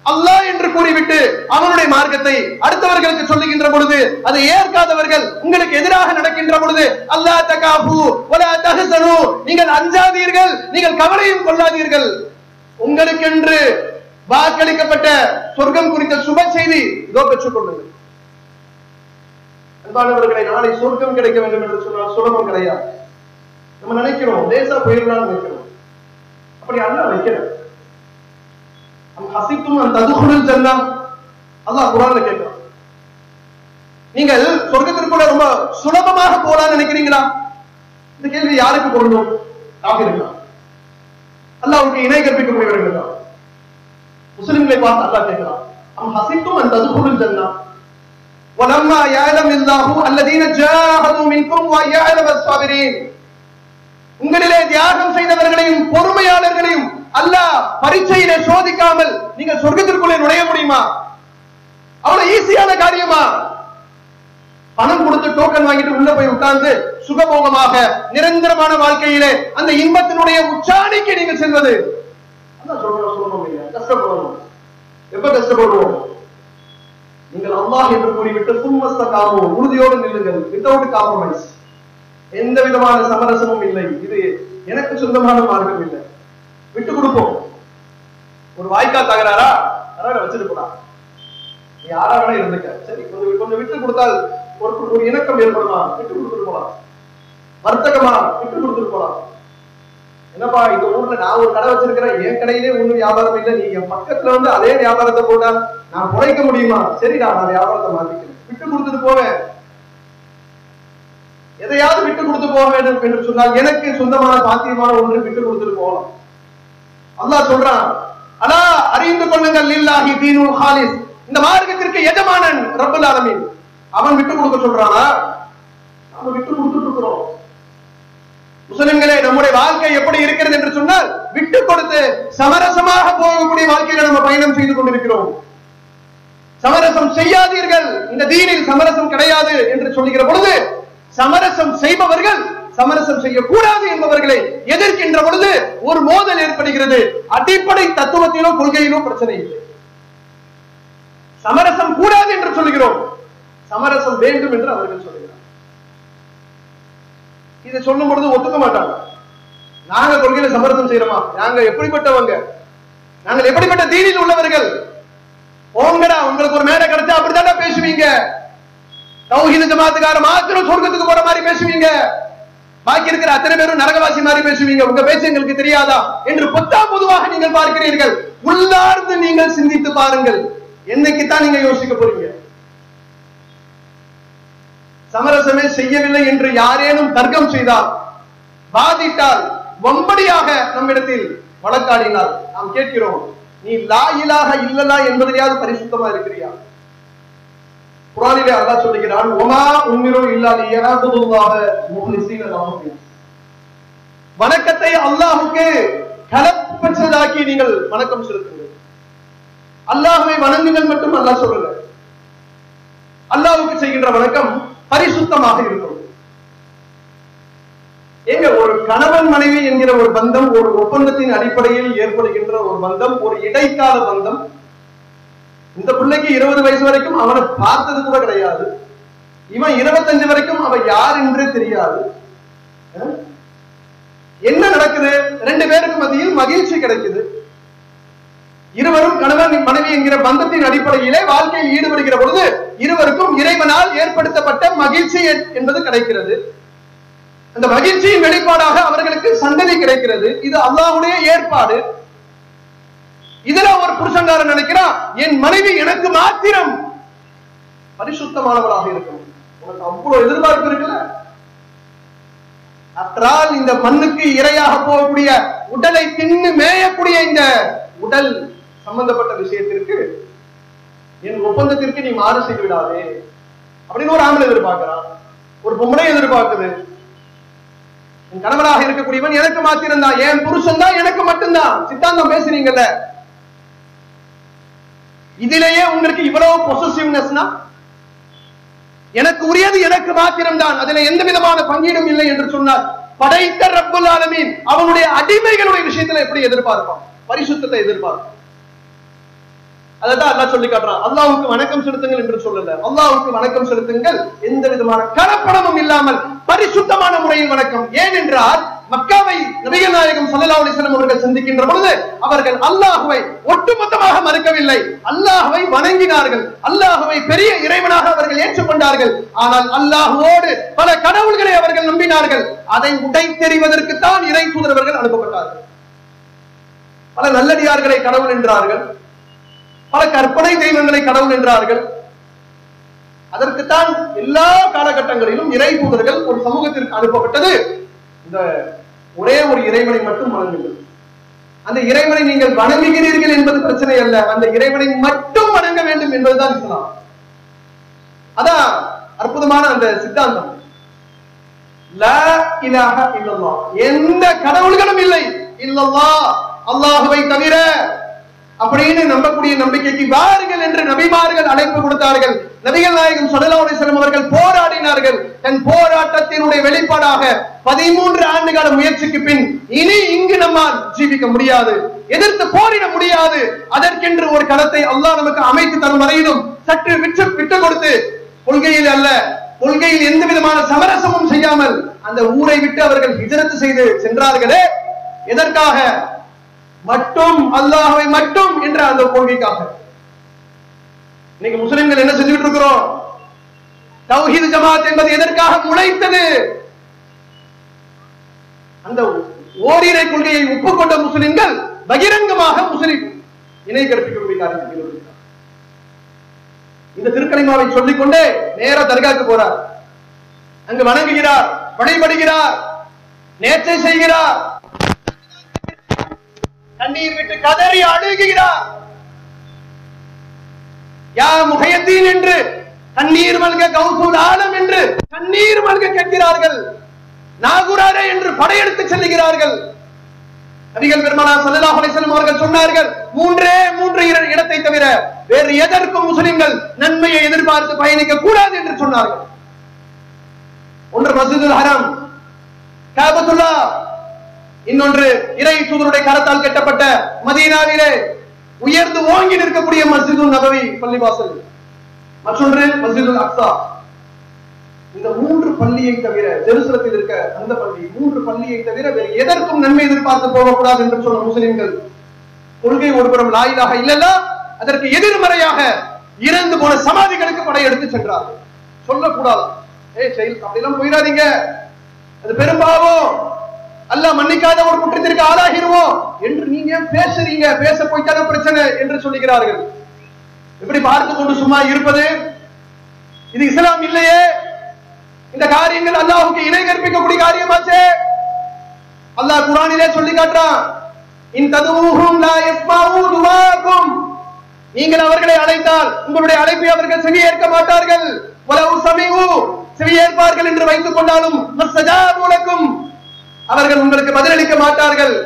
அல்லாஹ் என்று கூறிவிட்டு அவனுடைய மார்க்கத்தை அடுத்தவர்களுக்கு சொல்லுகின்ற பொழுது அதை ஏற்காதவர்கள் உங்களுக்கு எதிராக நடக்கின்ற பொழுது அல்லாஹ் தகாஃபு வலா தஹசனு நீங்கள் அஞ்சாதீர்கள் நீங்கள் கவலையும் கொள்ளாதீர்கள் உங்களுக்கென்று வாக்களிக்கப்பட்ட சொர்க்கம் குறித்த சுப செய்தி இதோ பெற்றுக் கொள்ளுங்கள் அன்பானவர்களை நாளை சொர்க்கம் கிடைக்க வேண்டும் என்று சொன்னால் சுலபம் கிடையாது நம்ம நினைக்கிறோம் லேசா போயிடலாம்னு நினைக்கிறோம் அப்படி அல்ல வைக்கிறேன் அம் ஹசித்தும் அந்த ததுகுடல் ஜன்னா அல்லாஹ் குரான்ல கேட்கிறான் நீங்கள் சொர்க்கத்திற்குள்ள ரொம்ப சுலபமாக போலாம்னு நினைக்கிறீங்களா இந்த கேள்வி யாருக்கு பொருந்தும் காபிருக்கா அல்லாஹ்வுக்கு இணை கற்பிக்கக்கூடியவர்கள் தான் முஸ்லிம்களை பார்த்து அல்லாஹ் கேட்கிறான் அம் ஹசித்தும் அந்த ததுகுடல் ஜன்னா ولما يعلم الله الذين جاهدوا منكم ويعلم الصابرين உங்களிலே தியாகம் செய்தவர்களையும் பொறுமையாளர்களையும் அல்லாஹ் பரீட்சையிலே சோதிக்காமல் நீங்கள் சொர்க்கத்திற்குள்ளே நுழைய முடியுமா அவ்வளவு ஈஸியான காரியமா பணம் கொடுத்து டோக்கன் வாங்கிட்டு உள்ள போய் உட்கார்ந்து சுகபோகமாக நிரந்தரமான வாழ்க்கையிலே அந்த இன்பத்தினுடைய உச்சாணிக்கு நீங்கள் செல்வது அதான் சொல்றோம் சுலபம் இல்லையா கஷ்டப்படுவோம் எப்ப கஷ்டப்படுவோம் நீங்கள் அல்லாஹ் என்று கூறிவிட்டு சும்மஸ்த காமம் உறுதியோடு நில்லுங்கள் வித்தவுட் காம்ப்ரமைஸ் எந்த விதமான சமரசமும் இல்லை இது எனக்கு சொந்தமான மார்க்கம் இல்லை விட்டு கொடுப்போம் ஒரு வாய்க்கா தகராறா தகராற வச்சுட்டு போடா நீ யாரா வேணா இருந்துக்க சரி கொஞ்சம் கொஞ்சம் விட்டு கொடுத்தால் ஒரு ஒரு இணக்கம் ஏற்படுமா விட்டு கொடுத்துட்டு போலாம் வர்த்தகமா விட்டு கொடுத்துட்டு போலாம் என்னப்பா இந்த ஊர்ல நான் ஒரு கடை வச்சிருக்கிறேன் என் கடையிலே ஒண்ணும் வியாபாரம் இல்லை நீ என் பக்கத்துல வந்து அதே வியாபாரத்தை போட்டா நான் குறைக்க முடியுமா சரிடா நான் வியாபாரத்தை மாத்திக்கிறேன் விட்டு கொடுத்துட்டு போவேன் எதையாவது விட்டு கொடுத்து போக வேண்டும் என்று சொன்னால் எனக்கு சொந்தமான சாத்தியமான ஒன்று விட்டு கொடுத்துட்டு போகலாம் அல்லாஹ் சொல்றான் அலா அறிந்து கொள்ளுங்கள் லில்லாஹி தீனுல் ஹாலிஸ் இந்த மார்க்கத்திற்கு எஜமானன் ரப்பல் ஆலமீன் அவன் விட்டு கொடுக்க சொல்றானா நாம விட்டு கொடுத்துட்டு இருக்கிறோம் முஸ்லிம்களே நம்முடைய வாழ்க்கை எப்படி இருக்கிறது என்று சொன்னால் விட்டு கொடுத்து சமரசமாக போகக்கூடிய வாழ்க்கையில நம்ம பயணம் செய்து கொண்டிருக்கிறோம் சமரசம் செய்யாதீர்கள் இந்த தீனில் சமரசம் கிடையாது என்று சொல்லுகிற பொழுது சமரசம் செய்பவர்கள் சமரசம் செய்யக்கூடாது என்பவர்களை எதிர்க்கின்ற பொழுது ஒரு மோதல் ஏற்படுகிறது அடிப்படை தத்துவத்திலோ கொள்கையிலோ பிரச்சனை இல்லை சமரசம் கூடாது என்று சொல்லுகிறோம் சமரசம் வேண்டும் என்று அவர்கள் சொல்லுகிறார் இதை சொல்லும் பொழுது ஒத்துக்க மாட்டாங்க நாங்க கொள்கையில சமரசம் செய்யறோமா நாங்க எப்படிப்பட்டவங்க நாங்கள் எப்படிப்பட்ட தீனில் உள்ளவர்கள் ஓங்கடா உங்களுக்கு ஒரு மேடை கிடைச்சா அப்படித்தானே பேசுவீங்க தௌஹீத ஜமாத்துக்கார மாத்திரம் சொர்க்கத்துக்கு போற மாதிரி பேசுவீங்க பாக்கி இருக்கிற அத்தனை பேரும் நரகவாசி மாதிரி பேசுவீங்க உங்க பேச்சு எங்களுக்கு தெரியாதா என்று பொத்தா பொதுவாக நீங்கள் பார்க்கிறீர்கள் உள்ளார்ந்து நீங்கள் சிந்தித்து பாருங்கள் என்னைக்கு தான் நீங்க யோசிக்க போறீங்க சமரசமே செய்யவில்லை என்று யாரேனும் தர்க்கம் செய்தால் வாதிட்டால் வம்படியாக நம்மிடத்தில் வழக்காடினால் நாம் கேட்கிறோம் நீ லா இலாஹ இல்லலா என்பதிலேயாவது பரிசுத்தமா இருக்கிறியா குரானிலே அல்லாஹ் சொல்லுகிறான் ஒமா உம்மிரோ இல்லாத யஅபுதுல்லாஹ முஹ்லிஸீன லஹு தீன். வணக்கத்தை அல்லாஹ்வுக்கு கலப்பற்றதாக்கி நீங்கள் வணக்கம் செலுத்துங்கள் அல்லாஹ்வை வணங்குங்கள் மட்டும் அல்லாஹ் சொல்லல அல்லாஹ்வுக்கு செய்கின்ற வணக்கம் பரிசுத்தமாக இருக்கும் எங்க ஒரு கணவன் மனைவி என்கிற ஒரு பந்தம் ஒரு ஒப்பந்தத்தின் அடிப்படையில் ஏற்படுகின்ற ஒரு பந்தம் ஒரு இடைக்கால பந்தம் இந்த பிள்ளைக்கு இருபது வயசு வரைக்கும் அவனை பார்த்தது கூட கிடையாது இவன் இருபத்தஞ்சு வரைக்கும் அவன் யார் என்றே தெரியாது அஹ்? என்ன நடக்குது ரெண்டு பேருக்கு மத்தியில் மகிழ்ச்சி கிடைக்குது இருவரும் கணவன் மனைவி என்கிற பந்தத்தின் அடிப்படையிலே வாழ்க்கையில் ஈடுபடுகிற பொழுது இருவருக்கும் இறைவனால் ஏற்படுத்தப்பட்ட மகிழ்ச்சி எ- என்பது கிடைக்கிறது அந்த மகிழ்ச்சியின் வெளிப்பாடாக அவர்களுக்கு சந்ததி கிடைக்கிறது இது அல்லாஹ்வுடைய ஏற்பாடு இதுல ஒரு புருஷங்காரன் நினைக்கிறான் என் மனைவி எனக்கு மாத்திரம் பரிசுத்தமானவளாக இருக்கணும் உனக்கு அவ்வளவு எதிர்பார்ப்பு இருக்குல்ல அற்றால் இந்த மண்ணுக்கு இரையாக போகக்கூடிய உடலை தின்னு மேயக்கூடிய இந்த உடல் சம்பந்தப்பட்ட விஷயத்திற்கு என் ஒப்பந்தத்திற்கு நீ மாறு செய்து விடாதே அப்படின்னு ஒரு ஆம்பளை எதிர்பார்க்கிறான் ஒரு பொம்பளை எதிர்பார்க்குது என் கணவனாக இருக்கக்கூடியவன் எனக்கு மாத்திரம்தான் என் புருஷன் தான் எனக்கு மட்டும்தான் சித்தாந்தம் பேசுறீங்கல்ல இதிலேயே உங்களுக்கு இவ்வளவு பொசசிவ்னஸ்னா எனக்கு உரியது எனக்கு மாத்திரம்தான் அதுல எந்த விதமான பங்கீடும் இல்லை என்று சொன்னார் படைத்த ரப்புல் ஆலமீன் அவனுடைய அடிமைகளுடைய விஷயத்துல எப்படி எதிர்பார்ப்பான் பரிசுத்தத்தை எதிர்பார்ப்பான் அதான் அல்லாஹ் சொல்லி காட்டுறான் அல்லாஹ்வுக்கு வணக்கம் செலுத்துங்கள் என்று சொல்லல அல்லாஹ்வுக்கு வணக்கம் செலுத்துங்கள் எந்த விதமான கலப்படமும் இல்லாமல் பரிசுத்தமான முறையில் வணக்கம் ஏனென்றால் மக்காவை நபிகள் நாயகம் ஸல்லல்லாஹு அலைஹி வஸல்லம் அவர்கள் சந்திக்கின்ற பொழுது அவர்கள் அல்லாஹ்வை ஒட்டுமொத்தமாக மறுக்கவில்லை அல்லாஹ்வை வணங்கினார்கள் அல்லாஹ்வை பெரிய இறைவனாக அவர்கள் ஏற்றுக்கொண்டார்கள் ஆனால் அல்லாஹ்வோடு பல கடவுள்களை அவர்கள் நம்பினார்கள் அதை உடைத்தெறிவதற்கு தான் இறை தூதரவர்கள் அனுப்பப்பட்டார்கள் பல நல்லடியார்களை கடவுள் என்றார்கள் பல கற்பனை தெய்வங்களை கடவுள் என்றார்கள் அதற்குத்தான் எல்லா காலகட்டங்களிலும் இறை தூதர்கள் ஒரு சமூகத்திற்கு அனுப்பப்பட்டது இந்த ஒரே ஒரு இறைவனை மட்டும் வணங்குங்கள் அந்த இறைவனை நீங்கள் வணங்குகிறீர்கள் என்பது பிரச்சனை அல்ல அந்த இறைவனை மட்டும் வணங்க வேண்டும் என்பதுதான் இஸ்லாம் அதான் அற்புதமான அந்த சித்தாந்தம் லா இலாஹ இல்லல்லாஹ் எந்த கடவுள்களும் இல்லை இல்லல்லாஹ் அல்லாஹுவை தவிர அப்படின்னு நம்பக்கூடிய நம்பிக்கைக்கு வாருங்கள் என்று நபிமார்கள் அழைப்பு கொடுத்தார்கள் நபிகள் நாயகம் ஸல்லல்லாஹு அலைஹி வஸல்லம் அவர்கள் போராடினார்கள் தன் போராட்டத்தினுடைய வெளிப்பாடாக பதிமூன்று ஆண்டுகால முயற்சிக்கு பின் இனி இங்கு நம்மால் ஜீவிக்க முடியாது எதிர்த்து போரிட முடியாது அதற்கென்று ஒரு களத்தை அல்லாஹ் நமக்கு அமைத்து தரும் வரையிலும் சற்று விட்டு விட்டு கொடுத்து கொள்கையில் அல்ல கொள்கையில் எந்த விதமான சமரசமும் செய்யாமல் அந்த ஊரை விட்டு அவர்கள் ஹிஜரத்து செய்து சென்றார்களே எதற்காக மட்டும் அல்லாஹ்வை மட்டும் என்ற அந்த கொள்கைக்காக இன்னைக்கு முஸ்லிம்கள் என்ன செஞ்சுட்டு இருக்கிறோம் தௌஹீத் ஜமாத் என்பது எதற்காக முளைத்தது அந்த ஓரிரை கொள்கையை ஒப்புக்கொண்ட முஸ்லிம்கள் பகிரங்கமாக முஸ்லிம் இணை கற்பிக்கக்கூடிய காரியத்தில் ஈடுபடுகிறார். இந்த திருக்கலிமாவை சொல்லிக்கொண்டே நேர தர்காக்கு போறார் அங்கு வணங்குகிறார் வழிபடுகிறார் நேர்ச்சை செய்கிறார் கண்ணீர் விட்டு கதறி அழுகிறார் யா முகையத்தீன் என்று கண்ணீர் மல்க கௌசூல் ஆலம் என்று கண்ணீர் மல்க கேட்கிறார்கள் நாகுராரே என்று படையெடுத்து செல்லுகிறார்கள் நபிகள் பெருமானா ஸல்லல்லாஹு அலைஹி வஸல்லம் அவர்கள் சொன்னார்கள் மூன்றே மூன்று இர- இடத்தை தவிர வேறு எதற்கும் முஸ்லிம்கள் நன்மையை எதிர்பார்த்து பயணிக்க கூடாது என்று சொன்னார்கள் ஒன்று மஸ்ஜிதுல் ஹராம் காபத்துல்லா இன்னொன்று இறை தூதருடைய கரத்தால் கட்டப்பட்ட மதீனாவிலே உயர்ந்து ஓங்கி நிற்கக்கூடிய மஸ்ஜிதுல் நபவி பள்ளிவாசல் மற்றொன்று மஸ்ஜிதுல் அக்ஸா இந்த மூன்று பள்ளியை தவிர ஜெருசலத்தில் இருக்க அந்த பள்ளி மூன்று பள்ளியை தவிர வேறு எதற்கும் நன்மை எதிர்பார்த்து போகக்கூடாது என்று சொன்ன முஸ்லிம்கள் கொள்கை ஒருபுறம் லாயிலாக இல்லல்ல அதற்கு எதிர்மறையாக இறந்து போன சமாதிகளுக்கு படையெடுத்து சென்றார்கள் சொல்லக்கூடாது ஏய் செயல் அப்படிலாம் போயிடாதீங்க அது பெரும்பாவம் அல்லாஹ் மன்னிக்காத ஒரு குற்றத்திற்கு ஆளாகிருவோம் என்று நீங்க ஏன் பேசுறீங்க பேச போய்த்தான பிரச்சனை என்று சொல்லுகிறார்கள் எப்படி பார்த்து கொண்டு சும்மா இருப்பது இது இஸ்லாம் இல்லையே இந்த காரியங்கள் அல்லாஹ்வுக்கு இணை கற்பிக்கக்கூடிய காரியமாச்சே அல்லாஹ் குர்ஆனிலே சொல்லி காட்டுறான் இன் ததுவுஹும் லா யஸ்மாஉ துஆக்கும் நீங்கள் அவர்களை அழைத்தால் உங்களுடைய அழைப்பை அவர்கள் செவி ஏற்க மாட்டார்கள் வலவு சமிஉ செவி ஏற்பார்கள் என்று வைத்துக் கொண்டாலும் மஸ்தஜாபு லக்கும் அவர்கள் உங்களுக்கு பதிலளிக்க மாட்டார்கள்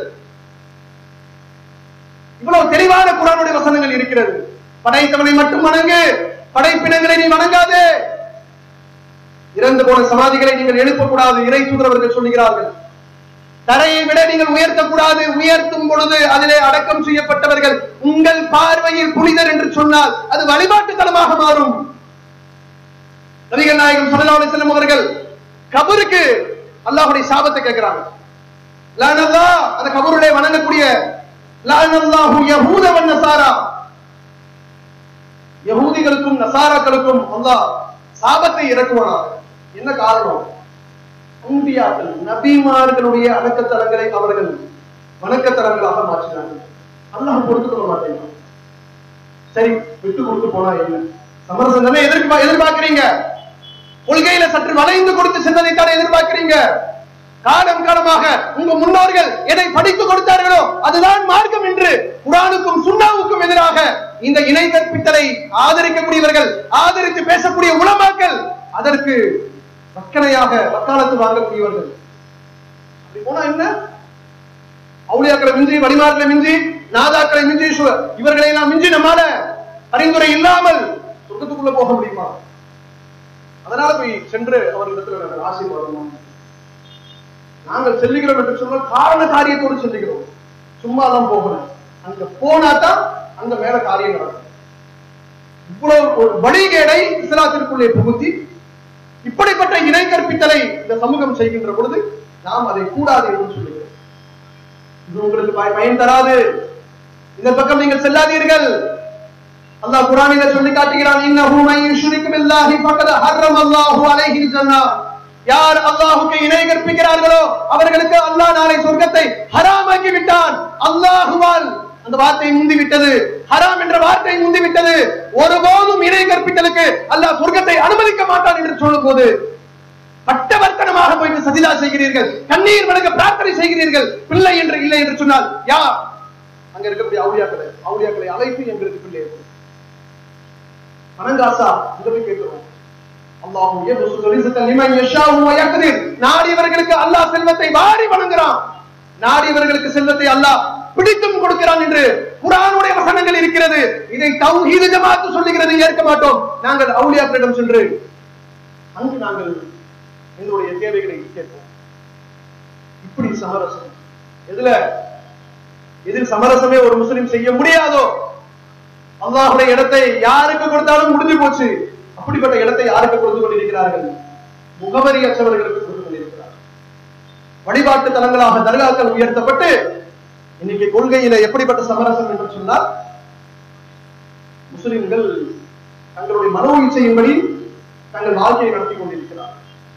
இவ்வளவு தெளிவான குரானுடைய வசனங்கள் இருக்கிறது படைத்தவனை மட்டும் வணங்கு படைப்பினங்களை நீ வணங்காதே இறந்து போன சமாதிகளை நீங்கள் எழுப்பக்கூடாது இறை தூதரவர்கள் சொல்லுகிறார்கள் தரையை விட நீங்கள் உயர்த்தக்கூடாது உயர்த்தும் பொழுது அதிலே அடக்கம் செய்யப்பட்டவர்கள் உங்கள் பார்வையில் புனிதர் என்று சொன்னால் அது வழிபாட்டு தலமாக மாறும் நபிகள் நாயகம் ஸல்லல்லாஹு அலைஹி வஸல்லம் அவர்கள் கபருக்கு அல்லாஹ்வுடைய சாபத்தை கேட்கிறாங்க லானல்லாஹ் அந்த கபருடைய வணங்கக்கூடிய லானல்லாஹு யஹூத வன் நசாரா யஹூதிகளுக்கும் நசாராக்களுக்கும் அல்லாஹ் சாபத்தை இறக்குவானாக என்ன காரணம் அன்பியாக்கள் நபிமார்களுடைய அடக்கத்தலங்களை அவர்கள் வணக்கத்தலங்களாக மாற்றினார்கள் அல்லாஹ் பொறுத்துக் கொள்ள மாட்டேங்கிறான் சரி விட்டு கொடுத்து போனா என்ன சமரசம் தானே எதிர்பா எதிர்பார்க்கிறீங்க கொள்கையில சற்று வளைந்து கொடுத்து சென்றதை தானே எதிர்பார்க்கிறீங்க காலம் காலமாக உங்க முன்னோர்கள் எதை படித்து கொடுத்தார்களோ அதுதான் மார்க்கம் என்று குரானுக்கும் சுண்ணாவுக்கும் எதிராக இந்த இணை கற்பித்தலை ஆதரிக்கக்கூடியவர்கள் ஆதரித்து பேசக்கூடிய உலமாக்கள் அதற்கு வக்கனையாக வக்காலத்து வாங்கக்கூடியவர்கள் அப்படி போனா என்ன அவுளியாக்களை மிஞ்சி வடிமார்களை மிஞ்சி நாதாக்களை மிஞ்சி சு- இவர்களை எல்லாம் மிஞ்சி நம்மால பரிந்துரை இல்லாமல் சொர்க்கத்துக்குள்ள போக முடியுமா அதனால போய் சென்று அவர்களிடத்துல நாங்கள் ஆசீர்வாதம் நாங்கள் செல்லுகிறோம் என்று சொன்னால் காரண காரியத்தோடு செல்லுகிறோம் சும்மா தான் போகணும் அங்க போனா தான் அங்க மேல காரியம் நடக்கும் இவ்வளவு ஒரு வழிகேடை இஸ்லாத்திற்குள்ளே புகுத்தி இப்படிப்பட்ட இணை கற்பித்தலை இந்த சமூகம் செய்கின்ற பொழுது நாம் அதை கூடாது என்று சொல்லுகிறோம் இது உங்களுக்கு பய- பயன் தராது இந்த பக்கம் நீங்கள் செல்லாதீர்கள் அல்லாஹ் குர்ஆனிலே சொல்லி காட்டுகிறான் இன்னஹு மன் யுஷ்ரிக் பில்லாஹி ஃபக்கத் ஹர்ரம அல்லாஹு அலைஹில் ஜன்னah யார் அல்லாஹ்வுக்கு இணை கற்பிக்கிறார்களோ அவர்களுக்கு அல்லாஹ் நாளை சொர்க்கத்தை ஹராமாக்கி விட்டான் அல்லாஹுவால் அந்த வார்த்தை முந்தி விட்டது ஹராம் என்ற வார்த்தை முந்தி விட்டது ஒருபோதும் இணை கற்பித்தலுக்கு அல்லாஹ் சொர்க்கத்தை அனுமதிக்க மாட்டான் என்று சொல்லும்போது பட்டவர்த்தனமாக போயிட்டு சதிதா செய்கிறீர்கள் கண்ணீர் வழங்க பிரார்த்தனை செய்கிறீர்கள் பிள்ளை என்று இல்லை என்று சொன்னால் யார் அங்க இருக்கக்கூடிய அவுளியாக்களை அவுளியாக்களை அழைத்து எங்களுக்கு பிள்ளை இருக்கும் பணங்காசா அங்க போய் கேட்கிறோம் அல்லாஹு யபசுத்து ரிஸ்க லிமன் யஷாஉ வ யக்திர் நாடியவர்களுக்கு அல்லாஹ் செல்வத்தை வாரி வழங்குகிறான் நாடியவர்களுக்கு செல்வத்தை அல்லாஹ் பிடித்தும் கொடுக்கிறான் என்று குர்ஆனுடைய வசனங்கள் இருக்கிறது இதை தௌஹீது ஜமாத் சொல்லுகிறது ஏற்க மாட்டோம் நாங்கள் அவுலியாக்களிடம் சென்று அங்கு நாங்கள் எங்களுடைய தேவைகளை கேட்போம் இப்படி சமரசம் எதுல எதில் சமரசமே ஒரு முஸ்லிம் செய்ய முடியாதோ அல்லாஹுடைய இடத்தை யாருக்கு கொடுத்தாலும் முடிஞ்சு போச்சு அப்படிப்பட்ட இடத்தை யாருக்கு கொடுத்து கொண்டிருக்கிறார்கள் முகவரியற்றவர்களுக்கு கொடுத்து கொண்டிருக்கிறார்கள் வழிபாட்டு தலங்களாக தர்காக்கள் உயர்த்தப்பட்டு இன்னைக்கு கொள்கையில எப்படிப்பட்ட சமரசம் என்று சொன்னால் முஸ்லிம்கள் தங்களுடைய மனோ இச்சையின்படி தங்கள் வாழ்க்கையை நடத்தி கொண்டிருக்கிறார்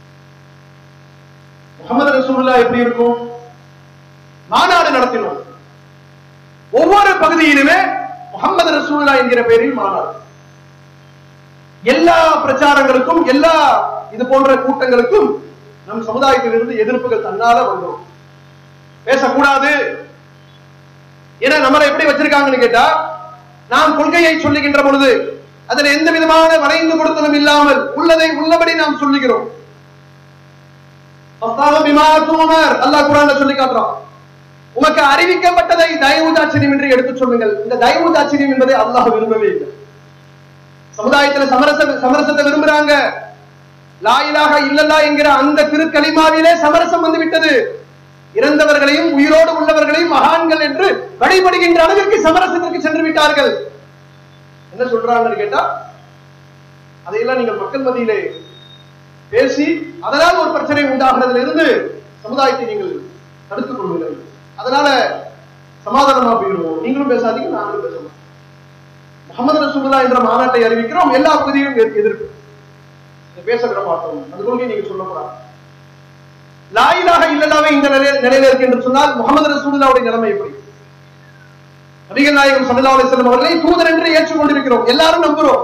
முகமது ரசூலுல்லா எப்படி இருக்கும் மாநாடு நடத்தினோம் ஒவ்வொரு பகுதியிலுமே முகமது ரசூலுல்லா என்கிற பெயரில் மாநாடு எல்லா பிரச்சாரங்களுக்கும் எல்லா இது போன்ற கூட்டங்களுக்கும் நம் சமுதாயத்திலிருந்து எதிர்ப்புகள் தன்னால வந்தோம் பேசக்கூடாது ஏன்னா நம்மளை எப்படி வச்சிருக்காங்கன்னு கேட்டா நாம் கொள்கையை சொல்லுகின்ற பொழுது அதில் எந்த விதமான வரைந்து கொடுத்தலும் இல்லாமல் உள்ளதை உள்ளபடி நாம் சொல்லுகிறோம் ஃபஸ்தாஹ பிமா துமர் அல்லாஹ் குர்ஆன்ல சொல்லி காட்டுறான் உமக்கு அறிவிக்கப்பட்டதை தயவு தாட்சியம் என்று எடுத்துச் சொல்லுங்கள் இந்த தயவு தாட்சியம் என்பதை அல்லாஹ் விரும்பவே இல்லை சமுதாயத்துல சமரச சமரசத்தை விரும்புறாங்க லா இலாஹ இல்லல்லா என்கிற அந்த திருக்கலிமாவிலே சமரசம் வந்து விட்டது இறந்தவர்களையும் உயிரோடு உள்ளவர்களையும் மகான்கள் என்று வழிபடுகின்ற அளவிற்கு சமரசத்திற்கு சென்று விட்டார்கள் என்ன சொல்றாங்கன்னு கேட்டா அதையெல்லாம் நீங்கள் மக்கள் மத்தியிலே பேசி அதனால் ஒரு பிரச்சனை உண்டாகிறதுல இருந்து சமுதாயத்தை நீங்கள் தடுத்துக் கொள்ளுங்கள் அதனால சமாதானமா போயிடுவோம் நீங்களும் பேசாதீங்க நாங்களும் பேச மாட்டோம் முகமது ரசூலுல்லா என்ற மாநாட்டை அறிவிக்கிறோம் எல்லா பகுதியிலும் எதிர்- எதிர்ப்பு இதை பேச விட மாட்டோம் அந்த கொள்கையை நீங்க சொல்லக்கூடாது லாயிலாக இல்லல்லாவே இந்த நிலைய- நிலையில இருக்கு என்று சொன்னால் முகமது ரசூலுல்லாவுடைய நிலைமை எப்படி நபிகள் நாயகம் ஸல்லல்லாஹு அலைஹி வஸல்லம் அவர்களை தூதர் என்று ஏற்றுக்கொண்டிருக்கிறோம் எல்லாரும் நம்புறோம்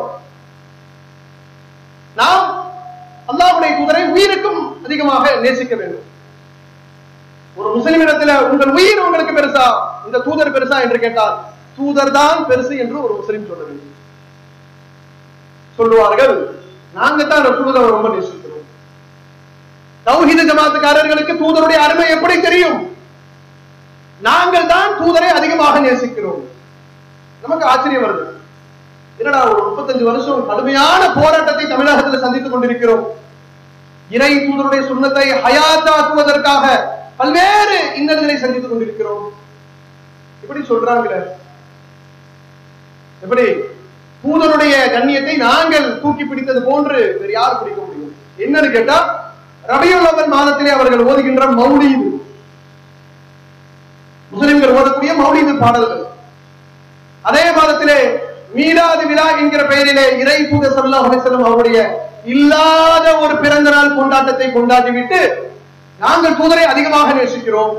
நாம் அல்லாஹ்வுடைய தூதரை உயிருக்கும் அதிகமாக நேசிக்க வேண்டும் ஒரு முஸ்லிமிடத்துல உங்கள் உயிர் உங்களுக்கு பெருசா இந்த தூதர் பெருசா என்று கேட்டால் தூதர் தான் பெருசு என்று ஒரு முஸ்லிம் சொல்ல வேண்டும் சொல்லுவார்கள் நாங்க தான் ரசூலுல்லாவை ரொம்ப நேசிக்கிறோம் தௌஹீத ஜமாத்துக்காரர்களுக்கு தூதருடைய அருமை எப்படி தெரியும் நாங்கள் தான் தூதரை அதிகமாக நேசிக்கிறோம் நமக்கு ஆச்சரியம் வருது என்னடா ஒரு முப்பத்தஞ்சு வருஷம் கடுமையான போராட்டத்தை தமிழகத்தில் சந்தித்துக் கொண்டிருக்கிறோம் இறை தூதருடைய சுண்ணத்தை ஹயாத்தாக்குவதற்காக பல்வேறு இன்னல்களை சந்தித்துக் கொண்டிருக்கிறோம் இப்படி சொல்றாங்களே எப்படி தூதருடைய கண்ணியத்தை நாங்கள் தூக்கி பிடித்தது போன்று வேறு யார் பிடிக்க முடியும் என்னன்னு கேட்டா ரபியுல் அவல் மாதத்திலே அவர்கள் ஓதுகின்ற மௌலீது முஸ்லிம்கள் ஓதக்கூடிய மௌலீது பாடல்கள் அதே மாதத்திலே மீலாது விழா என்கிற பெயரிலே இறை தூதர் ஸல்லல்லாஹு அலைஹி வஸல்லம் அவருடைய இல்லாத ஒரு பிறந்த நாள் கொண்டாட்டத்தை கொண்டாடிவிட்டு நாங்கள் தூதரை அதிகமாக நேசிக்கிறோம்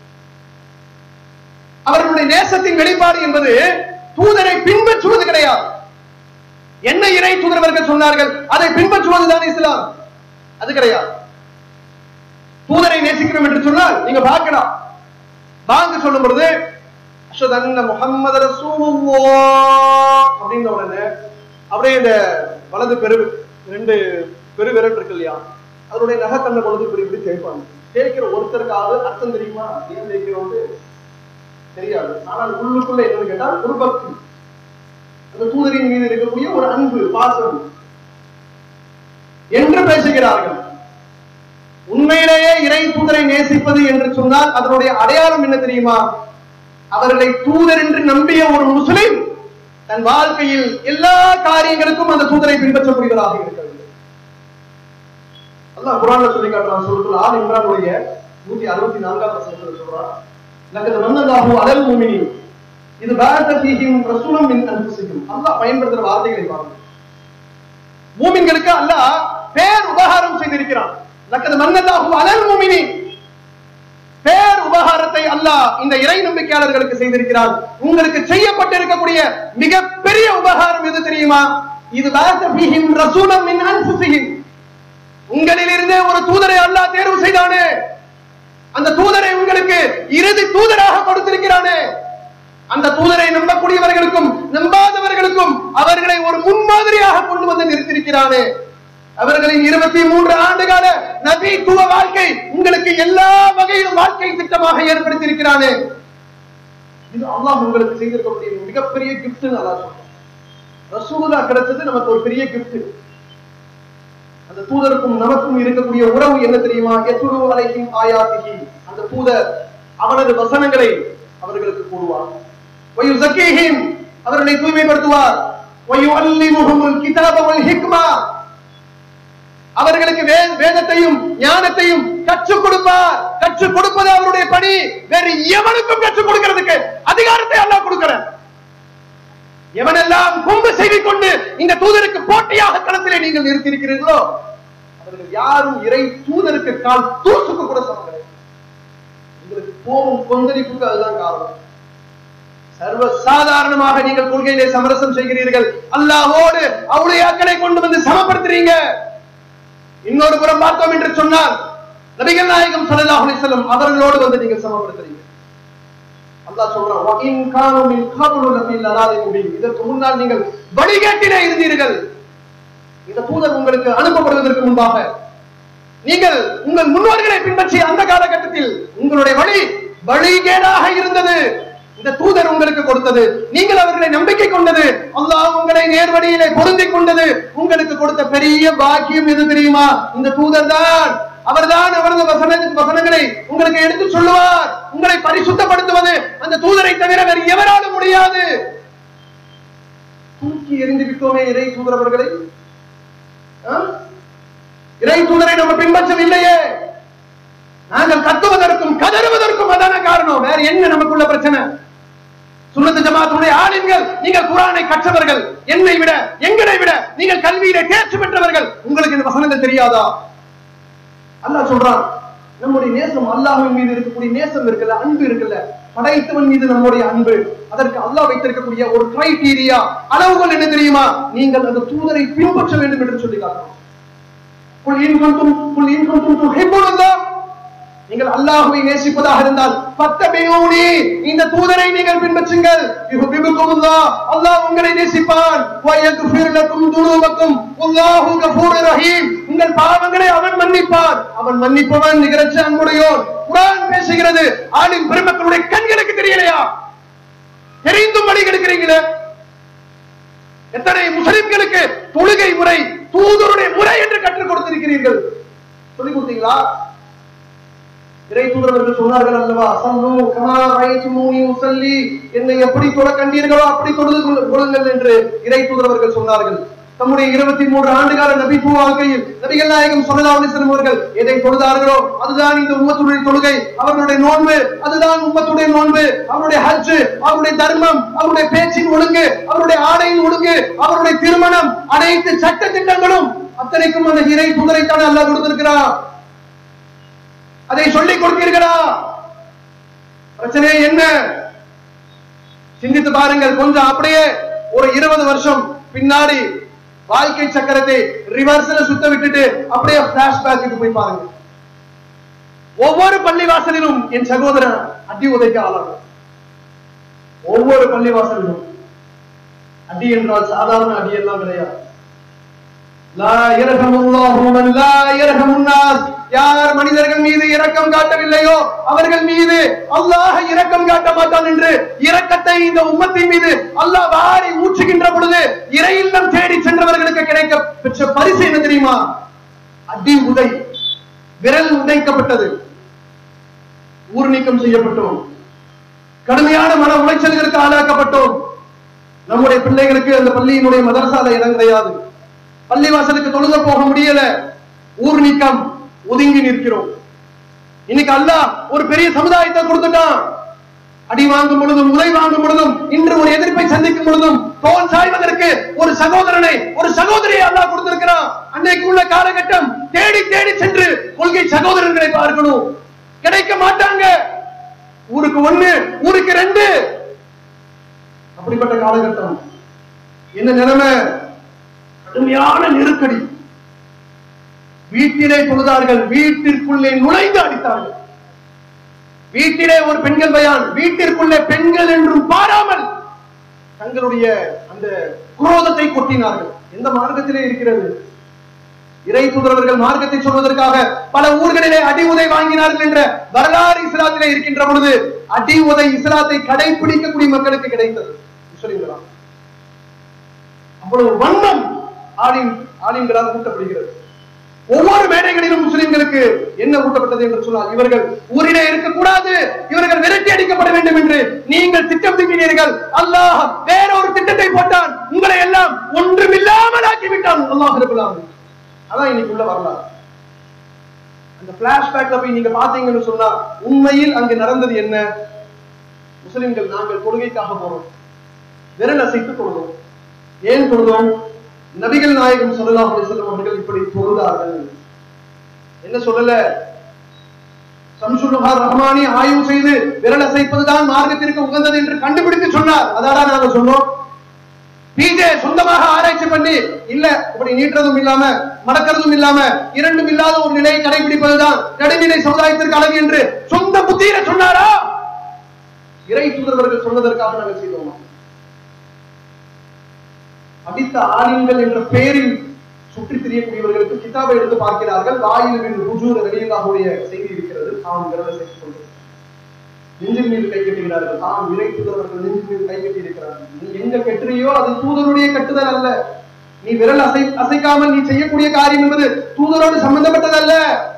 அவர்களுடைய நேசத்தின் வெளிப்பாடு என்பது தூதரை பின்பற்றுவது கிடையாது என்ன இறை தூதரவர்கள் சொன்னார்கள் அதை பின்பற்றுவதுதான் இஸ்லாம் அது கிடையாது தூதரை நேசிக்கிறோம் என்று சொன்னால் நீங்க பார்க்கலாம் பாங்கு சொல்லும் பொழுது அஷ்ஹது அன்ன முஹம்மது ரசூலுல்லாஹ் அப்படின்ற உடனே அப்படியே இந்த வலது பெரு ரெண்டு பெரு விரல் இருக்கு இல்லையா அதனுடைய நகக்கண்ணை பொழுது இப்படி இப்படி தேய்ப்பாங்க தேய்க்கிற ஒருத்தருக்காவது அர்த்தம் தெரியுமா ஏன் தேய்க்கிறோம்னு தெரியாது ஆனால் உள்ளுக்குள்ள என்னன்னு கேட்டா ஒரு பக்தி அந்த தூதரின் மீது இருக்கக்கூடிய ஒரு அன்பு பாசம் என்று பேசுகிறார்கள் உண்மையிலேயே இறை தூதரை நேசிப்பது என்று சொன்னால் அதனுடைய அடையாளம் என்ன தெரியுமா அவர்களை தூதர் என்று நம்பிய ஒரு முஸ்லிம் தன் வாழ்க்கையில் எல்லா காரியங்களுக்கும் அந்த தூதரை பின்பற்றக்கூடியவராக இருக்க வேண்டும் அல்லாஹ் குரான்ல சொல்லி காட்டுறான் சொல்லுங்கள் ஆல் இம்ரானுடைய நூத்தி அறுபத்தி நான்காம் வசனத்துல சொல்றான் லக்கது மன்னல்லாஹு அலல் முமினி இது பாரத ஃபீஹிம் ரசூலம் மின் அன்ஃபுசிஹிம் அல்லாஹ் பயன்படுத்துற வார்த்தைகளை பாருங்க மூமின்களுக்கு அல்லாஹ் பேர் உபகாரம் செய்திருக்கிறான் லக்கது மன்னல்லாஹு அலல் முமினி பேர் உபகாரத்தை அல்லாஹ் இந்த இறை நம்பிக்கையாளர்களுக்கு செய்திருக்கிறான் உங்களுக்கு செய்யப்பட்டிருக்கக்கூடிய மிகப்பெரிய உபகாரம் எது தெரியுமா இது பாரத ஃபீஹிம் ரசூலம் மின் அன்ஃபுசிஹிம் உங்களிலிருந்தே ஒரு தூதரை அல்லாஹ் தேர்வு செய்தானே அந்த தூதரை உங்களுக்கு இறுதி தூதராக கொடுத்திருக்கிறானே அந்த தூதரை நம்பக்கூடியவர்களுக்கும் நம்பாதவர்களுக்கும் அவர்களை ஒரு முன்மாதிரியாக கொண்டு வந்து நிறுத்திருக்கிறானே அவர்களின் இருபத்தி மூன்று ஆண்டுகால நபித்துவ வாழ்க்கை உங்களுக்கு எல்லா வகையிலும் வாழ்க்கை திட்டமாக ஏற்படுத்தியிருக்கிறானே இது அல்லாஹ் உங்களுக்கு செய்திருக்கக்கூடிய மிகப்பெரிய கிஃப்ட் அல்லாஹ் சொல்றான் ரசூலுல்லா கிடைச்சது நமக்கு ஒரு பெரிய கிஃப்ட் அந்த தூதருக்கும் நமக்கும் இருக்கக்கூடிய உறவு என்ன தெரியுமா எத்துரு அலைக்கும் ஆயாத்திகி அந்த தூதர் அவனது வசனங்களை அவர்களுக்கு கூறுவார் வயு ஜக்கீஹிம் அவர்களை தூய்மைப்படுத்துவார் வயு அல்லிமுஹுமுல் கிதாப வல் ஹிக்மா அவர்களுக்கு வே- வேதத்தையும் ஞானத்தையும் கற்றுக் கொடுப்பார் கற்றுக் கொடுப்பது அவருடைய பணி வேறு எவனுக்கும் கற்றுக் கொடுக்கிறதுக்கு அதிகாரத்தை அல்லாஹ் கொடுக்கிறார் எவனெல்லாம் கொம்பு செய்து கொண்டு இந்த தூதருக்கு போட்டியாக களத்திலே நீங்கள் நிறுத்தியிருக்கிறீர்களோ அவர்கள் யாரும் இறை தூதருக்கு கால் தூசுக்கு கூட சமம் கிடையாது உங்களுக்கு கோபம் கொந்தளிப்புக்கு அதுதான் காரணம் சர்வ சாதாரணமாக நீங்கள் கொள்கையிலே சமரசம் செய்கிறீர்கள் அல்லாஹ்வோடு அவுளியாக்களை கொண்டு வந்து சமப்படுத்துறீங்க இன்னொரு புறம் பார்த்தோம் என்று சொன்னால் நபிகள் நாயகம் ஸல்லல்லாஹு அலைஹி வஸல்லம் அவர்களோடு வந்து நீங்கள் சமப்படுத்துறீங்க அல்லாஹ் சொல்றான் "வ இன் கானு மின் கப்லு லஃபீ லலாலின் முபீன்." இதற்கு முன்னால் நீங்கள் வழிகாட்டிலே இருந்தீர்கள் இந்த தூதர் உங்களுக்கு அனுப்பப்படுவதற்கு முன்பாக நீங்கள் உங்கள் முன்னோர்களை பின்பற்றிய அந்த காலகட்டத்தில் உங்களுடைய வழி வழிகேடாக இருந்தது இந்த தூதர் உங்களுக்கு கொடுத்தது நீங்கள் அவர்களை நம்பிக்கை கொண்டது அல்லாஹ் உங்களை நேர்வழியிலே பொருந்திக் கொண்டது உங்களுக்கு கொடுத்த பெரிய பாக்கியம் எது தெரியுமா இந்த தூதர் தான் அவர்தான் அவரது வசன வசனங்களை உங்களுக்கு எடுத்து சொல்லுவார் உங்களை பரிசுத்தப்படுத்துவது அந்த தூதரை தவிர வேறு எவராலும் முடியாது தூக்கி எறிந்து விட்டோமே இறை தூதர் அவர்களை ஆ? இறை தூதரை நம்ம பின்பற்றவில்லையே நாங்கள் கத்துவதற்கும் கதறுவதற்கும் அதான காரணம் வேற என்ன நமக்குள்ள பிரச்சனை சுன்னத்து ஜமாத்துடைய ஆளுங்கள் நீங்கள் குரானை கற்றவர்கள் என்னை விட எங்களை விட நீங்கள் கல்வியிலே தேர்ச்சி பெற்றவர்கள் உங்களுக்கு இந்த வசனங்கள் தெரியாதா அல்லாஹ் சொல்றான் நம்முடைய நேசம் அல்லாஹ்வின் மீது இருக்கக்கூடிய நேசம் இருக்குல்ல அன்பு இருக்குல்ல படைத்தவன் மீது நம்முடைய அன்பு அதற்கு அல்லாஹ் வைத்திருக்கக்கூடிய ஒரு கிரைட்டீரியா அளவுகள் என்ன தெரியுமா நீங்கள் அந்த தூதரை பின்பற்ற வேண்டும் என்று சொல்லி காட்டணும் குல் இன் குன்தும் குல் இன் குன்தும் துஹிப்புனல்லாஹ் நீங்கள் அல்லாஹ்வை நேசிப்பதாக இருந்தால் பத்தபியூனி இந்த தூதரை நீங்கள் பின்பற்றுங்கள் யுஹிப்புகுமுல்லாஹ் அல்லாஹ் உங்களை நேசிப்பான் வ யக்ஃபிர் லக்கும் துனூபக்கும் வல்லாஹு கஃபூருர் ரஹீம் உங்கள் பாவங்களை அவன் மன்னிப்பான் அவன் மன்னிப்பவன் நிகரற்ற அன்புடையோன் குர்ஆன் பேசுகிறது ஆலிம் பெருமக்களுடைய கண்களுக்கு தெரியலையா தெரிந்தும் வழி கெடுக்கிறீங்களே எத்தனை முஸ்லிம்களுக்கு தொழுகை முறை தூதருடைய முறை என்று கற்றுக் கொடுத்திருக்கிறீர்கள் சொல்லிக் கொடுத்தீங்களா இறை தூதரவர்கள் சொன்னார்கள் அல்லவா சல்லு கமா ரைத்துமூனி உசல்லி என்னை எப்படி தொழ கண்டீர்களோ அப்படி தொழுது கொள்- கொள்ளுங்கள் என்று இறை தூதரவர்கள் சொன்னார்கள் தம்முடைய இருபத்தி மூன்று ஆண்டுகால நபிப்பு வாழ்க்கையில் நபிகள் நாயகம் ஸல்லல்லாஹு அலைஹி வஸல்லம் அவர்கள் எதை தொழுதார்களோ அதுதான் இந்த உம்மத்துடைய தொழுகை அவர்களுடைய நோன்பு அதுதான் உம்மத்துடைய நோன்பு அவருடைய ஹஜ் அவருடைய தர்மம் அவருடைய பேச்சின் ஒழுங்கு அவருடைய ஆடையின் ஒழுங்கு அவருடைய திருமணம் அனைத்து சட்ட திட்டங்களும் அத்தனைக்கும் அந்த இறை தூதரைத்தான் அல்லாஹ் கொடுத்திருக்கிறார் அதை சொல்லிக் கொடுத்தீர்களா பிரச்சனை என்ன சிந்தித்து பாருங்கள் கொஞ்சம் அப்படியே ஒரு இருபது வருஷம் பின்னாடி வாழ்க்கை சக்கரத்தை ரிவர்ஸ்ல சுத்த விட்டுட்டு அப்படியே பிளாஷ்பேக்கு போய் பாருங்க ஒவ்வொரு பள்ளிவாசலிலும் என் சகோதரன் அடி உதைக்க ஆளாகும் ஒவ்வொரு பள்ளிவாசலிலும் அடி என்றால் சாதாரண அடி எல்லாம் கிடையாது லா யர்ஹமுல்லாஹு மன் லா யர்ஹமுன் நாஸ் யார் மனிதர்கள் மீது இரக்கம் காட்டவில்லையோ அவர்கள் மீது அல்லாஹ் இரக்கம் காட்ட மாட்டான் என்று இரக்கத்தை இந்த உம்மத்தின் மீது அல்லாஹ் வாரி ஊற்றுகின்ற பொழுது இறை இல்லம் தேடி சென்றவர்களுக்கு கிடைக்க பெற்ற பரிசு என்ன தெரியுமா அடி உதை விரல் உதைக்கப்பட்டது ஊர் நீக்கம் செய்யப்பட்டோம் கடுமையான மன உளைச்சல்களுக்கு ஆளாக்கப்பட்டோம் நம்முடைய பிள்ளைகளுக்கு அந்த பள்ளியினுடைய மதரசால இடம் கிடையாது பள்ளிவாசலுக்கு தொழுத போக முடியல ஊர் நீக்கம் ஒதுங்கி நிற்கிறோம் இன்னைக்கு அல்லாஹ் ஒரு பெரிய சமுதாயத்தை கொடுத்துட்டான் அடி வாங்கும் பொழுதும் உதை வாங்கும் பொழுதும் இன்று ஒரு எதிர்ப்பை சந்திக்கும் பொழுதும் தோல் சாய்வதற்கு ஒரு சகோதரனை ஒரு சகோதரியை அல்லாஹ் கொடுத்திருக்கிறான் அன்னைக்கு உள்ள காலகட்டம் தேடி தேடி சென்று கொள்கை சகோதரர்களை பார்க்கணும் கிடைக்க மாட்டாங்க ஊருக்கு ஒண்ணு ஊருக்கு ரெண்டு அப்படிப்பட்ட காலகட்டம் என்ன நிலைமை கடுமையான நெருக்கடி வீட்டிலே தொழுதார்கள் வீட்டிற்குள்ளே நுழைந்து அடித்தார்கள் வீட்டிலே ஒரு பெண்கள் பயான் வீட்டிற்குள்ளே பெண்கள் என்றும் பாராமல் தங்களுடைய அந்த குரோதத்தை கொட்டினார்கள் எந்த மார்க்கத்திலே இருக்கிறது இறை தூதரவர்கள் மார்க்கத்தை சொல்வதற்காக பல ஊர்களிலே அடி உதை வாங்கினார்கள் என்ற வரலாறு இஸ்லாத்திலே இருக்கின்ற பொழுது அடி உதை இஸ்லாத்தை கடைபிடிக்கக்கூடிய மக்களுக்கு கிடைத்தது முஸ்லிம்களா அவ்வளவு வன்மம் ஆலிம் ஆலிம்களால் ஊட்டப்படுகிறது ஒவ்வொரு மேடைகளிலும் முஸ்லிம்களுக்கு என்ன ஊட்டப்பட்டது என்று சொன்னால் இவர்கள் ஊரிலே இருக்கக்கூடாது இவர்கள் விரட்டி அடிக்கப்பட வேண்டும் என்று நீங்கள் திட்டம் தீட்டினீர்கள் அல்லாஹ் வேற ஒரு திட்டத்தை போட்டான் உங்களை எல்லாம் ஒன்றுமில்லாமல் ஆக்கி விட்டான் அல்லாஹ் ரபுல் ஆலமீன். அதான் இன்னைக்கு உள்ள வரலாறு அந்த பிளாஷ்பேக்ல போய் நீங்க பாத்தீங்கன்னு சொன்னா உண்மையில் அங்கு நடந்தது என்ன முஸ்லிம்கள் நாங்கள் தொழுகைக்காக போறோம் விரல் அசைத்து தொழுதோம் ஏன் தொழுதோம் நபிகள் நாயகம் ஸல்லல்லாஹு அலைஹி வஸல்லம் அவர்கள் இப்படி தொழுதார்கள் என்ன சொல்லல சம்சுல்லுஹா ரஹ்மானி ஆய்வு செய்து விரல் அசைப்பதுதான் மார்க்கத்திற்கு உகந்தது என்று கண்டுபிடித்து சொன்னார் அதாடா நாங்க சொன்னோம் பிஜே சொந்தமாக ஆராய்ச்சி பண்ணி இல்ல இப்படி நீட்டுறதும் இல்லாம மடக்கிறதும் இல்லாம இரண்டும் இல்லாத ஒரு நிலையை கடைபிடிப்பதுதான் நடுநிலை சமுதாயத்திற்கு அழகு என்று சொந்த புத்தியில சொன்னாரா இறை தூதரவர்கள் சொன்னதற்காக நாங்கள் செய்தோமா அடித்த ஆலிம்கள் என்ற பெயரில் சுற்றித் திரியக்கூடியவர்களுக்கு கிதாபை எடுத்து பார்க்கிறார்கள் வாயில் என்று ஹுஜூர் ரலியல்லாஹுடைய செய்தி இருக்கிறது தாம் விரல சேர்த்துக் கொண்டு நெஞ்சின் மீது கை கட்டுகிறார்கள் தாம் இறை தூதரவர்கள் நெஞ்சின் மீது கை கட்டி இருக்கிறார்கள் நீ எங்க கட்டுறியோ அது தூதருடைய கட்டுதல் அல்ல நீ விரல் அசை அசைக்காமல் நீ செய்யக்கூடிய காரியம் என்பது தூதரோடு சம்பந்தப்பட்டதல்ல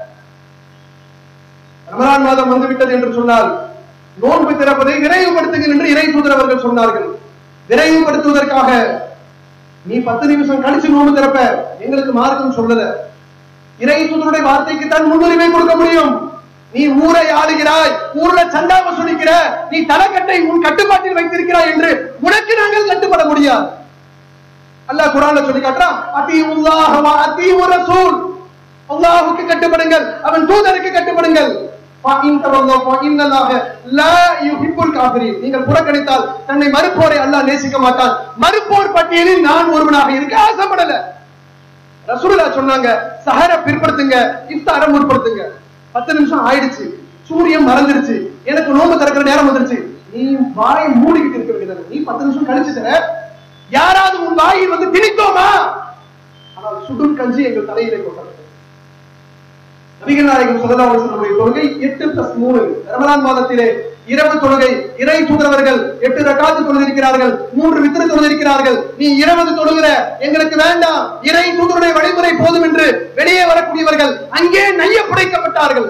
ரமலான் மாதம் வந்துவிட்டது என்று சொன்னால் நோன்பு திறப்பதை விரைவுபடுத்துங்கள் என்று இறை தூதர் அவர்கள் சொன்னார்கள் விரைவுபடுத்துவதற்காக நீ பத்து நிமிஷம் கழிச்சு நோன்பு திறப்ப எங்களுக்கு மார்க்கம் சொல்லல இறை தூதருடைய வார்த்தைக்கு தான் முன்னுரிமை கொடுக்க முடியும் நீ ஊரை ஆளுகிறாய் ஊர்ல சந்தா வசூலிக்கிற நீ தலைக்கட்டை உன் கட்டுப்பாட்டில் வைத்திருக்கிறாய் என்று உனக்கு நாங்கள் கட்டுப்பட முடியாது அல்லாஹ் குரான்ல சொல்லி காட்டுறான் அத்தீவுல்லாஹ வ அத்தீவு ரசூல் அல்லாஹ்வுக்கு கட்டுப்படுங்கள் அவன் தூதருக்கு கட்டுப்படுங்கள் فَإِن تَوَلَّوْا فَإِنَّ اللَّهَ لَا يُحِبُّ الْكَافِرِينَ நீங்கள் புறக்கணித்தால் தன்னை மறுப்போரை அல்லாஹ் நேசிக்க மாட்டான் மறுப்போர் பட்டியலில் நான் ஒருவனாக இருக்க ஆசைப்படல ரசூலுல்லா சொன்னாங்க சஹர பிற்படுத்துங்க இஃப்தார முற்படுத்துங்க பத்து நிமிஷம் ஆயிடுச்சு சூரியன் மறந்துருச்சு எனக்கு நோன்பு திறக்கிற நேரம் வந்துருச்சு நீ வாயை மூடிக்கிட்டு இருக்க வேண்டியது நீ பத்து நிமிஷம் கழிச்சு தர யாராவது உன் வாயில் வந்து திணித்தோமா ஆனால் சுடும் கஞ்சி எங்கள் தலையிலே கொட்டப்பட்டது நபிகள் நாயகம் ஸல்லல்லாஹு அலைஹி வஸல்லம் தொழுகை எட்டு பிளஸ் மூணு ரமலான் மாதத்திலே இரவு தொழுகை இறை தூதரவர்கள் எட்டு ரகாத்து தொழுதிருக்கிறார்கள் மூன்று வித்திர தொழுதிருக்கிறார்கள் நீ இருபது தொழுகிற எங்களுக்கு வேண்டாம் இறை தூதருடைய வழிமுறை போதும் என்று வெளியே வரக்கூடியவர்கள் அங்கே நைய புடைக்கப்பட்டார்கள்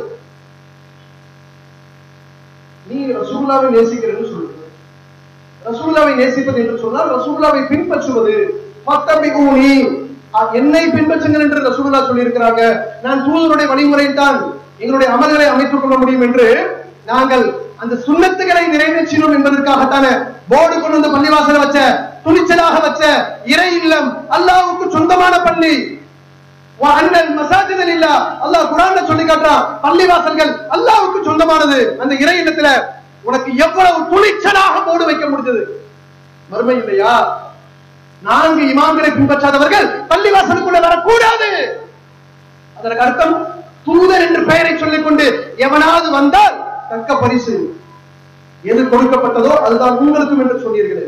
நீ ரசூல்லாவை நேசிக்கிறேன்னு சொல்லுங்க ரசூல்லாவை நேசிப்பது என்று சொன்னால் ரசூல்லாவை பின்பற்றுவது மத்தபிகூனி என்னை பின்பற்றுங்கள் என்று ரசூலுல்லா சொல்லியிருக்கிறாங்க நான் தூதருடைய வழிமுறையில் தான் எங்களுடைய அமல்களை அமைத்துக் கொள்ள முடியும் என்று நாங்கள் அந்த சுண்ணத்துகளை நிறைவேற்றினோம் என்பதற்காகத்தானே போர்டு கொண்டு வந்து பள்ளிவாசல வச்ச துணிச்சலாக வச்ச இறை இல்லம் அல்லாஹ்வுக்கு சொந்தமான பள்ளி அண்ணல் மசாஜிதல் இல்லா அல்லாஹ் குரான்ல சொல்லி காட்டுறான் பள்ளிவாசல்கள் அல்லாஹ்வுக்கு சொந்தமானது அந்த இறை இல்லத்துல உனக்கு எவ்வளவு துணிச்சலாக போர்டு வைக்க முடிஞ்சது மறுமை இல்லையா நான்கு இமாம்களை பின்பற்றாதவர்கள் பள்ளிவாசலுக்குள்ள வரக்கூடாது அதற்கு அர்த்தம் தூதர் என்று பெயரை சொல்லிக் கொண்டு எவனாவது வந்தால் தக்க பரிசு எது கொடுக்கப்பட்டதோ அதுதான் உங்களுக்கும் என்று சொன்னீர்களே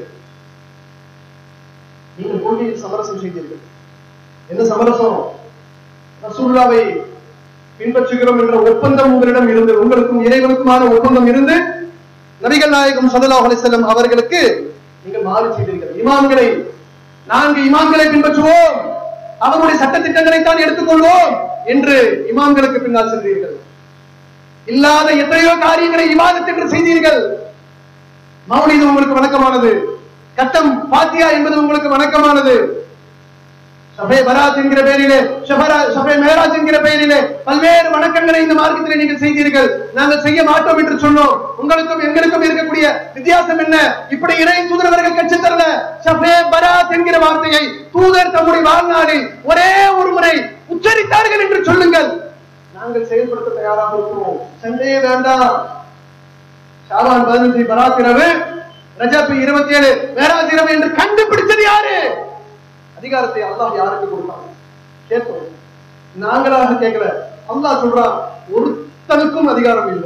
நீங்கள் கொள்கையில் சமரசம் செய்தீர்கள் என்ன சமரசம் ரசூல்லாவை பின்பற்றுகிறோம் என்ற ஒப்பந்தம் உங்களிடம் இருந்து உங்களுக்கும் இறைவனுக்குமான ஒப்பந்தம் இருந்து நபிகள் நாயகம் ஸல்லல்லாஹு அலைஹி வஸல்லம் அவர்களுக்கு நீங்கள் மாறு செய்தீர்கள் இமாம்களை நான்கு இமாம்களை பின்பற்றுவோம் அவர்களுடைய சட்ட திட்டங்களை தான் எடுத்துக்கொள்வோம் என்று இமாம்களுக்கு பின்னால் சென்றீர்கள் இல்லாத எத்தனையோ காரியங்களை இவாதத் என்று செய்தீர்கள் மௌனிது உங்களுக்கு வழக்கமானது கட்டம் பாத்தியா என்பது உங்களுக்கு வணக்கமானது சபை பராத் என்கிற பெயரிலே ஷபரா சபை மேராஜ் என்கிற பெயரிலே பல்வேறு வணக்கங்களை இந்த மார்க்கத்திலே நீங்கள் செய்தீர்கள் நாங்கள் செய்ய மாட்டோம் என்று சொன்னோம் உங்களுக்கும் எங்களுக்கும் இருக்கக்கூடிய வித்தியாசம் என்ன இப்படி இணை தூதரவர்கள் கற்றுத் தரல சபே பராத் என்கிற வார்த்தையை தூதர் தம்முடைய வாழ்நாளில் ஒரே ஒரு முறை உச்சரித்தார்கள் என்று சொல்லுங்கள் நாங்கள் செயல்படுத்த தயாராக இருக்கிறோம் சண்டையே வேண்டாம் ஷாபான் பதினஞ்சு பராத் இரவு ரஜப் இருபத்தி ஏழு மேராஜ் இரவு என்று கண்டுபிடிச்சது யாரு அதிகாரத்தை அல்லாஹ் யாருக்கு கொடுத்தான் கேட்போம் நாங்களாக கேட்கல அல்லாஹ் சொல்றான் ஒருத்தனுக்கும் அதிகாரம் இல்லை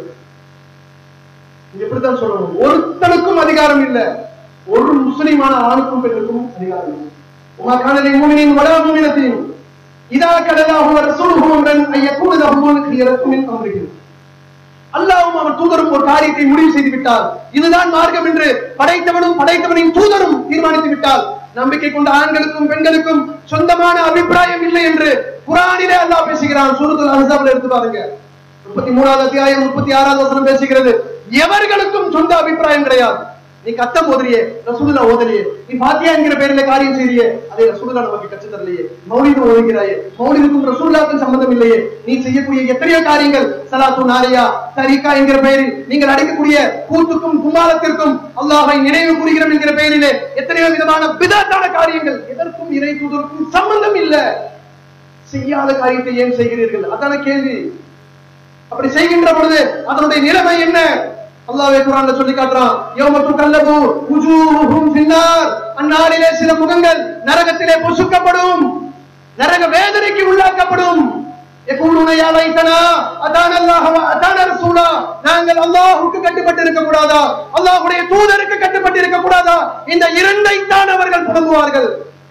நீங்க இப்படித்தான் சொல்லணும் ஒருத்தனுக்கும் அதிகாரம் இல்லை ஒரு முஸ்லிமான ஆணுக்கும் பெண்ணுக்கும் அதிகாரம் இல்லை உமா காணலை மூமினின் வள மூமினத்தையும் இதா கடலாக ரசூலுஹு அம்ரன் ஐயக்கூட லஹுல் கியரத்து மின் அம்ரிஹி அல்லாஹ்வும் அவன் தூதரும் ஒரு காரியத்தை முடிவு செய்து விட்டார் இதுதான் மார்க்கம் என்று படைத்தவனும் படைத்தவனின் தூதரும் தீர்மானித்து விட்டால் நம்பிக்கை கொண்ட ஆண்களுக்கும் பெண்களுக்கும் சொந்தமான அபிப்பிராயம் இல்லை என்று குரானிலே அல்லாஹ் பேசுகிறான் சூரத்துல் அஹ்ஸாப்ல எடுத்து பாருங்க முப்பத்தி மூணாவது அத்தியாயம் முப்பத்தி ஆறாவது வசனம் பேசுகிறது எவர்களுக்கும் சொந்த அபிப்பிராயம் கிடையாது நீ கத்தம் ஓதுறியே ரசூலுல்லா ஓதலையே நீ பாத்தியா என்கிற பேரில காரியம் செய்றியே அதை ரசூலுல்லா நமக்கு கற்றுத் தரலையே மௌலிது ஓதுகிறாயே மௌலிதுக்கும் ரசூலுல்லாக்கும் சம்பந்தம் இல்லையே நீ செய்யக்கூடிய எத்தனையோ காரியங்கள் சலாத்து நாரியா தரிகா என்கிற பெயரில் நீங்கள் அடைக்கக்கூடிய கூத்துக்கும் குமாரத்திற்கும் அல்லாஹை நினைவு கூறுகிறோம் என்கிற பெயரிலே எத்தனையோ விதமான பிதாத்தான காரியங்கள் எதற்கும் இறை தூதருக்கும் சம்பந்தம் இல்ல செய்யாத காரியத்தை ஏன் செய்கிறீர்கள் அதான கேள்வி அப்படி செய்கின்ற பொழுது அதனுடைய நிலைமை என்ன அல்லாஹ்வே குர்ஆன்ல சொல்லி காட்டுறான் யௌம துகல்லபு wujuhum ஃபின்னார் அந்நாளிலே சில முகங்கள் நரகத்திலே பொசுக்கப்படும் நரக வேதனைக்கு உள்ளாக்கப்படும் யகூலுன யா லைத்தனா அதான அல்லாஹ் வ அதான ரசூலா நாங்கள் அல்லாஹ்வுக்கு கட்டுப்பட்டு இருக்க கூடாதா அல்லாஹ்வுடைய தூதருக்கு கட்டுப்பட்டு இருக்க கூடாதா இந்த இரண்டை தான் அவர்கள் புலம்புவார்கள்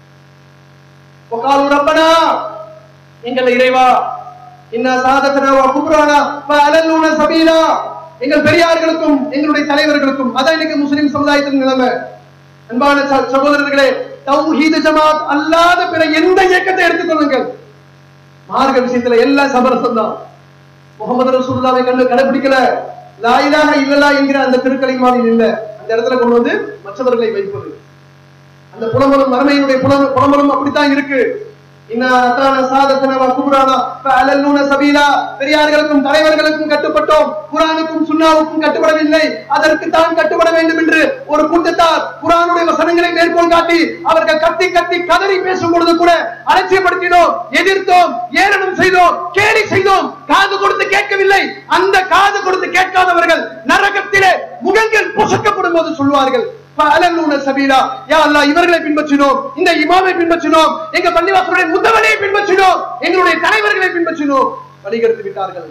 وقالوا ربنا எங்கள் இறைவா இன்ன சாதத்தனா வ குப்ரானா ஃபஅலல்லுன சபீலா எங்கள் பெரியார்களுக்கும் எங்களுடைய தலைவர்களுக்கும் அதான் இன்னைக்கு முஸ்லிம் சமுதாயத்தின் நிலைமை அன்பான ச- சகோதரர்களே தௌஹீது ஜமாத் அல்லாத பிற எந்த இயக்கத்தை எடுத்துக்கொள்ளுங்கள் மார்க்க விஷயத்துல எல்லாம் சமரசம் தான் முகமது ரசூலுல்லாவை கண்டு கடைபிடிக்கல லா இலாஹ இல்லல்லா என்கிற அந்த திருக்கலிமாவில் இல்ல அந்த இடத்துல கொண்டு வந்து மற்றவர்களை வைப்பது அந்த புலம்பலும் மறுமையினுடைய புலம் புலம்பலும் அப்படித்தான் இருக்கு இன்னா அத்தான சாதத்தன வ குப்ரானா ஃபஅலல்லுன சபீலா பெரியார்களுக்கும் தலைவர்களுக்கும் கட்டுப்பட்டோம் குர்ஆனுக்கும் சுன்னாவுக்கும் கட்டுப்படவில்லை அதற்கு தான் கட்டுப்பட வேண்டும் என்று ஒரு கூட்டத்தார் குர்ஆனுடைய வசனங்களை மேற்கோள் காட்டி அவர்கள் கத்தி கத்தி கதறி பேசும் பொழுது கூட அலட்சியப்படுத்தினோம் எதிர்த்தோம் ஏளனம் செய்தோம் கேலி செய்தோம் காது கொடுத்து கேட்கவில்லை அந்த காது கொடுத்து கேட்காதவர்கள் நரகத்திலே முகங்கள் புசக்கப்படும் போது சொல்வார்கள் فألنون سبيلا யா அல்லாஹ் இவர்களை பின்பற்றினோம் இந்த இமாமை பின்பற்றினோம் எங்க பள்ளிவாசலுடைய முத்தவனையை பின்பற்றினோம் எங்களுடைய தலைவர்களை பின்பற்றினோம் வழிகெடுத்து விட்டார்கள்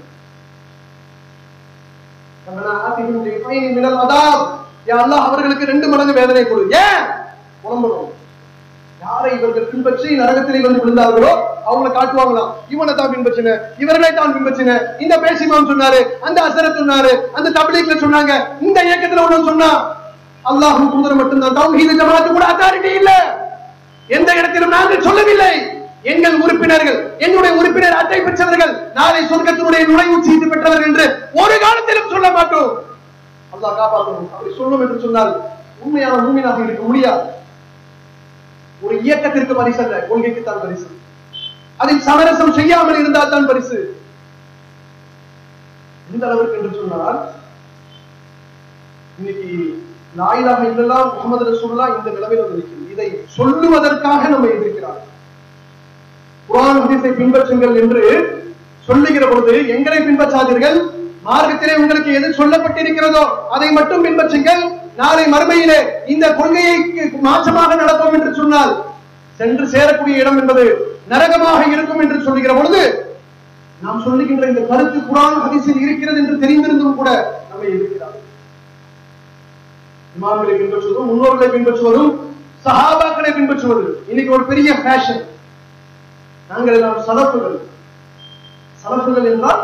ரப்பனா ஆத்திஹிம் ضعفين من العذاب யா அல்லாஹ் அவர்களுக்கு ரெண்டு மடங்கு வேதனை கொடு ஏன் புலம்பணும் யாரை இவர்கள் பின்பற்றி நரகத்திலே வந்து விழுந்தார்களோ அவங்கள காட்டுவாங்களாம் இவனை தான் பின்பற்றின இவர்களை தான் பின்பற்றின இந்த பேசிமான் சொன்னாரு அந்த அசரத் சொன்னாரு அந்த தபிலீக்ல சொன்னாங்க இந்த இயக்கத்துல ஒண்ணு சொன்னா அல்லாஹும் தூதர் மட்டும்தான் தௌஹீது ஜமாத்து கூட அத்தாரிட்டி இல்ல எந்த இடத்திலும் நாங்கள் சொல்லவில்லை எங்கள் உறுப்பினர்கள் எங்களுடைய உறுப்பினர் அட்டை பெற்றவர்கள் நாளை சொர்க்கத்தினுடைய நுழைவு சீட்டு பெற்றவர்கள் என்று ஒரு காலத்திலும் சொல்ல மாட்டோம் அல்லாஹ் காப்பாற்றணும் அப்படி சொல்லும் என்று சொன்னால் உண்மையான மூமினாக இருக்க முடியாது ஒரு இயக்கத்திற்கு பரிசு அல்ல கொள்கைக்கு தான் பரிசு அதில் சமரசம் செய்யாமல் இருந்தால் தான் பரிசு எந்த அளவிற்கு என்று சொன்னால் இன்னைக்கு லாயிலாக இல்லலாம் முகமது ரசூல்லா இந்த நிலைமையில் வந்து நிற்கிறது இதை சொல்லுவதற்காக நம்ம எதிர்க்கிறார் குர்ஆன் ஹதீஸை பின்பற்றுங்கள் என்று சொல்லுகிற பொழுது எங்களை பின்பற்றாதீர்கள் மார்க்கத்திலே உங்களுக்கு எது சொல்லப்பட்டிருக்கிறதோ அதை மட்டும் பின்பற்றுங்கள் நாளை மறுமையிலே இந்த கொள்கையை மாற்றமாக நடப்போம் என்று சொன்னால் சென்று சேரக்கூடிய இடம் என்பது நரகமாக இருக்கும் என்று சொல்லுகிற பொழுது நாம் சொல்லுகின்ற இந்த கருத்து குரான் ஹதீஸில் இருக்கிறது என்று தெரிந்திருந்தும் கூட நம்மை எதிர்க்கிறார் இமாம்களை பின்பற்றுவதும் முன்னோர்களை பின்பற்றுவதும் சஹாபாக்களை பின்பற்றுவது இன்னைக்கு ஒரு பெரிய ஃபேஷன் நாங்கள் எல்லாம் சலப்புகள் சலப்புகள் என்றால்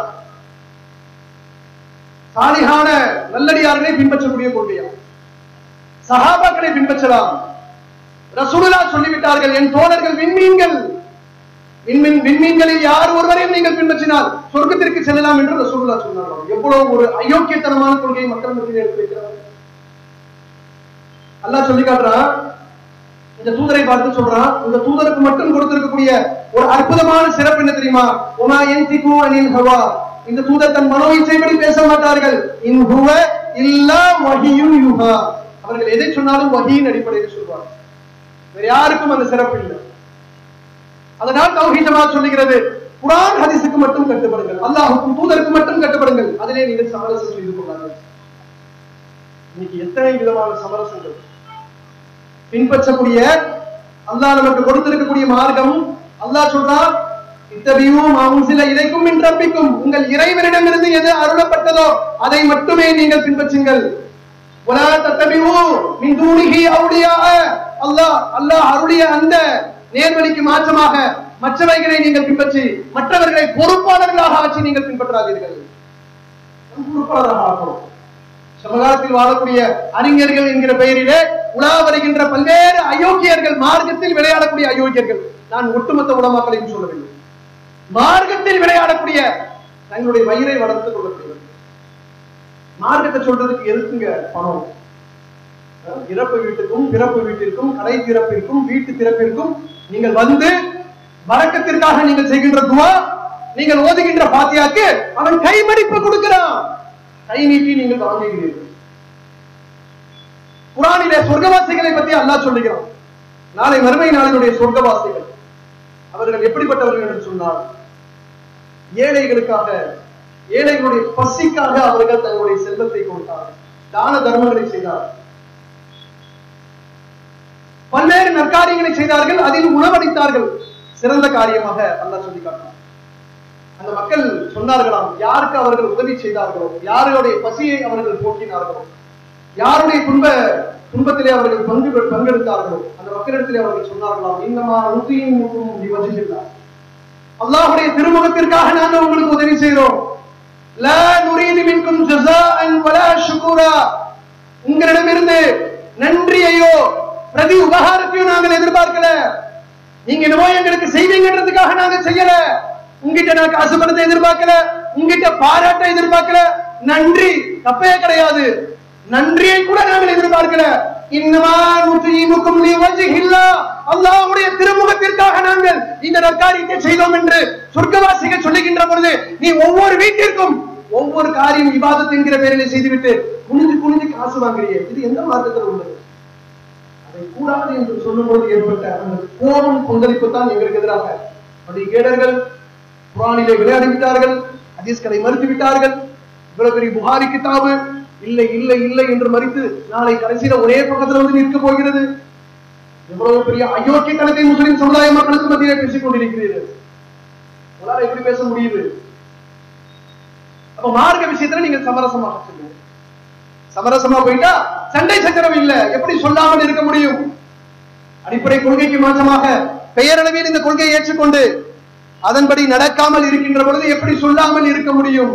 சாலிகான நல்லடியார்களை பின்பற்றக்கூடிய கொள்கையா சஹாபாக்களை பின்பற்றலாம் ரசூலுல்லா சொல்லிவிட்டார்கள் என் தோழர்கள் விண்மீன்கள் விண்மீன் விண்மீன்களில் யார் ஒருவரையும் நீங்கள் பின்பற்றினால் சொர்க்கத்திற்கு செல்லலாம் என்று ரசூலுல்லா சொன்னார்கள் எவ்வளவு ஒரு அயோக்கியத்தனமான கொள்கையை மக்கள் மத்தியில் எடுத்து வைக்கிறார்கள் அல்லாஹ் சொல்லி காட்டுறான் இந்த தூதரை பார்த்து சொல்றான் இந்த தூதருக்கு மட்டும் கொடுத்திருக்கக்கூடிய ஒரு அற்புதமான சிறப்பு என்ன தெரியுமா உமா யன்திகு அனில் ஹவா இந்த தூதர் தன் மனோ இச்சைப்படி பேச மாட்டார்கள் இன் ஹுவ இல்லா வஹியுன் யுஹா அவர்கள் எதை சொன்னாலும் வஹியின் அடிப்படையில் சொல்வார் வேற யாருக்கும் அந்த சிறப்பு இல்லை அதனால் தௌஹீத் ஜமாத் சொல்லுகிறது குர்ஆன் ஹதீஸுக்கு மட்டும் கட்டுப்படுங்கள் அல்லாஹ்வுக்கும் தூதருக்கு மட்டும் கட்டுப்படுங்கள் அதிலே நீங்கள் சமரசம் செய்து கொள்ளார்கள் இன்னைக்கு எத்தனை விதமான சமரசங்கள் பின்பற்றக்கூடிய அல்லாஹ் நமக்கு கொடுத்திருக்கக்கூடிய மார்க்கம் அல்லாஹ் சொல்றான் இத்தபியும் அவங்க சில இதைக்கும் மின் ரப்பிக்கும் உங்கள் இறைவனிடமிருந்து எது அருளப்பட்டதோ அதை மட்டுமே நீங்கள் பின்பற்றுங்கள் ولا تتبعوا من دونه أولياء அல்லாஹ் அல்லாஹ் அருளிய அந்த நேர்வழிக்கு மாற்றமாக மற்றவைகளை நீங்கள் பின்பற்றி மற்றவர்களை பொறுப்பாளர்களாக ஆட்சி நீங்கள் பின்பற்றாதீர்கள் பொறுப்பாளராக ஆக்கணும் சமகாலத்தில் வாழக்கூடிய அறிஞர்கள் என்கிற பெயரிலே உலா வருகின்ற பல்வேறு அயோக்கியர்கள் மார்க்கத்தில் விளையாடக்கூடிய அயோக்கியர்கள் நான் ஒட்டுமொத்த உலமாக்களையும் சொல்லவில்லை மார்க்கத்தில் விளையாடக்கூடிய தங்களுடைய வயிறை வளர்த்துக் கொள்ளக்கூடியவர்கள் மார்க்கத்தை சொல்றதுக்கு எதுக்குங்க பணம் அஹ் இறப்பு வீட்டுக்கும் பிறப்பு வீட்டிற்கும் கடை திறப்பிற்கும் வீட்டு திறப்பிற்கும் நீங்கள் வந்து வரக்கத்திற்காக நீங்கள் செய்கின்ற துவா நீங்கள் ஓதுகின்ற பாத்தியாக்கு அவன் கைமடிப்பு கொடுக்கிறான் கை நீட்டி நீங்கள் வாங்குகிறீர்கள் குரானிலே சொர்க்கவாசிகளை பற்றி அல்லாஹ் சொல்லுகிறான் நாளை மறுமை நாளினுடைய சொர்க்கவாசிகள் அவர்கள் எப்படிப்பட்டவர்கள் என்று சொன்னார் ஏழைகளுக்காக ஏழைகளுடைய பசிக்காக அவர்கள் தங்களுடைய செல்வத்தை கொடுத்தார்கள் தான தர்மங்களை செய்தார் பல்வேறு நற்காரியங்களை செய்தார்கள் அதில் உணவளித்தார்கள் சிறந்த காரியமாக அல்லாஹ் சொல்லி காட்டினார் அந்த மக்கள் சொன்னார்களாம் யாருக்கு அவர்கள் உதவி செய்தார்களோ யாருடைய பசியை அவர்கள் போக்கினார்களோ யாருடைய துன்ப துன்பத்திலே அவர்கள் பங்கு பங்கெடுத்தார்களோ அந்த மக்களிடத்திலே அவர்கள் சொன்னார்களாம் இன்னமா நுத்தியும் வஜில்லா அல்லாஹ்வுடைய திருமுகத்திற்காக நாங்கள் உங்களுக்கு உதவி செய்கிறோம் லா நுரீது மின்கும் ஜஸாஅன் வலா ஷுக்கூரா உங்களிடமிருந்து நன்றியையோ பிரதி உபகாரத்தையோ நாங்கள் எதிர்பார்க்கல நீங்க என்னமோ எங்களுக்கு செய்வீங்கன்றதுக்காக நாங்க செய்யல உங்ககிட்ட நான் காசு பணத்தை எதிர்பார்க்கல உங்ககிட்ட பாராட்ட எதிர்பார்க்கல நன்றி தப்பே கிடையாது நன்றியை கூட நாங்கள் எதிர்பார்க்கல இன்னமா நுத்தீமுக்கும் லிவஜ்ஹில்லா அல்லாஹ்வுடைய திருமுகத்திற்காக நாங்கள் இந்த நற்காரியத்தை செய்தோம் என்று சொர்க்கவாசிகள் சொல்லுகின்ற பொழுது நீ ஒவ்வொரு வீட்டிற்கும் ஒவ்வொரு காரியம் இபாதத் என்கிற பெயரிலே செய்துவிட்டு குனிஞ்சு குனிஞ்சு காசு வாங்குறியே இது எந்த மார்க்கத்தில் உள்ளது அதை கூடாது என்று சொல்லும்போது ஏற்பட்ட அந்த கோபம் கொந்தளிப்பு தான் எங்களுக்கு எதிராக அப்படி கேடர்கள் குரானிலே விளையாடி விட்டார்கள் ஹதீஸ்களை மறுத்து விட்டார்கள் இவ்வளவு பெரிய புகாரி கிதாபு இல்லை இல்லை இல்லை என்று மறித்து நாளை கடைசியில ஒரே பக்கத்துல வந்து நிற்க போகிறது எவ்வளவு பெரிய அயோக்கியத்தனத்தை முஸ்லிம் சமுதாய மக்களுக்கு மத்தியிலே பேசிக் கொண்டிருக்கிறீர்கள் உங்களால எப்படி பேச முடியுது அப்ப மார்க்க விஷயத்துல நீங்க சமரசமாக சொல்லுங்க சமரசமா போயிட்டா சண்டை சச்சரவு இல்ல எப்படி சொல்லாமல் இருக்க முடியும் அடிப்படை கொள்கைக்கு மாற்றமாக பெயரளவில் இந்த கொள்கையை ஏற்றுக்கொண்டு அதன்படி நடக்காமல் இருக்கின்ற பொழுது எப்படி சொல்லாமல் இருக்க முடியும்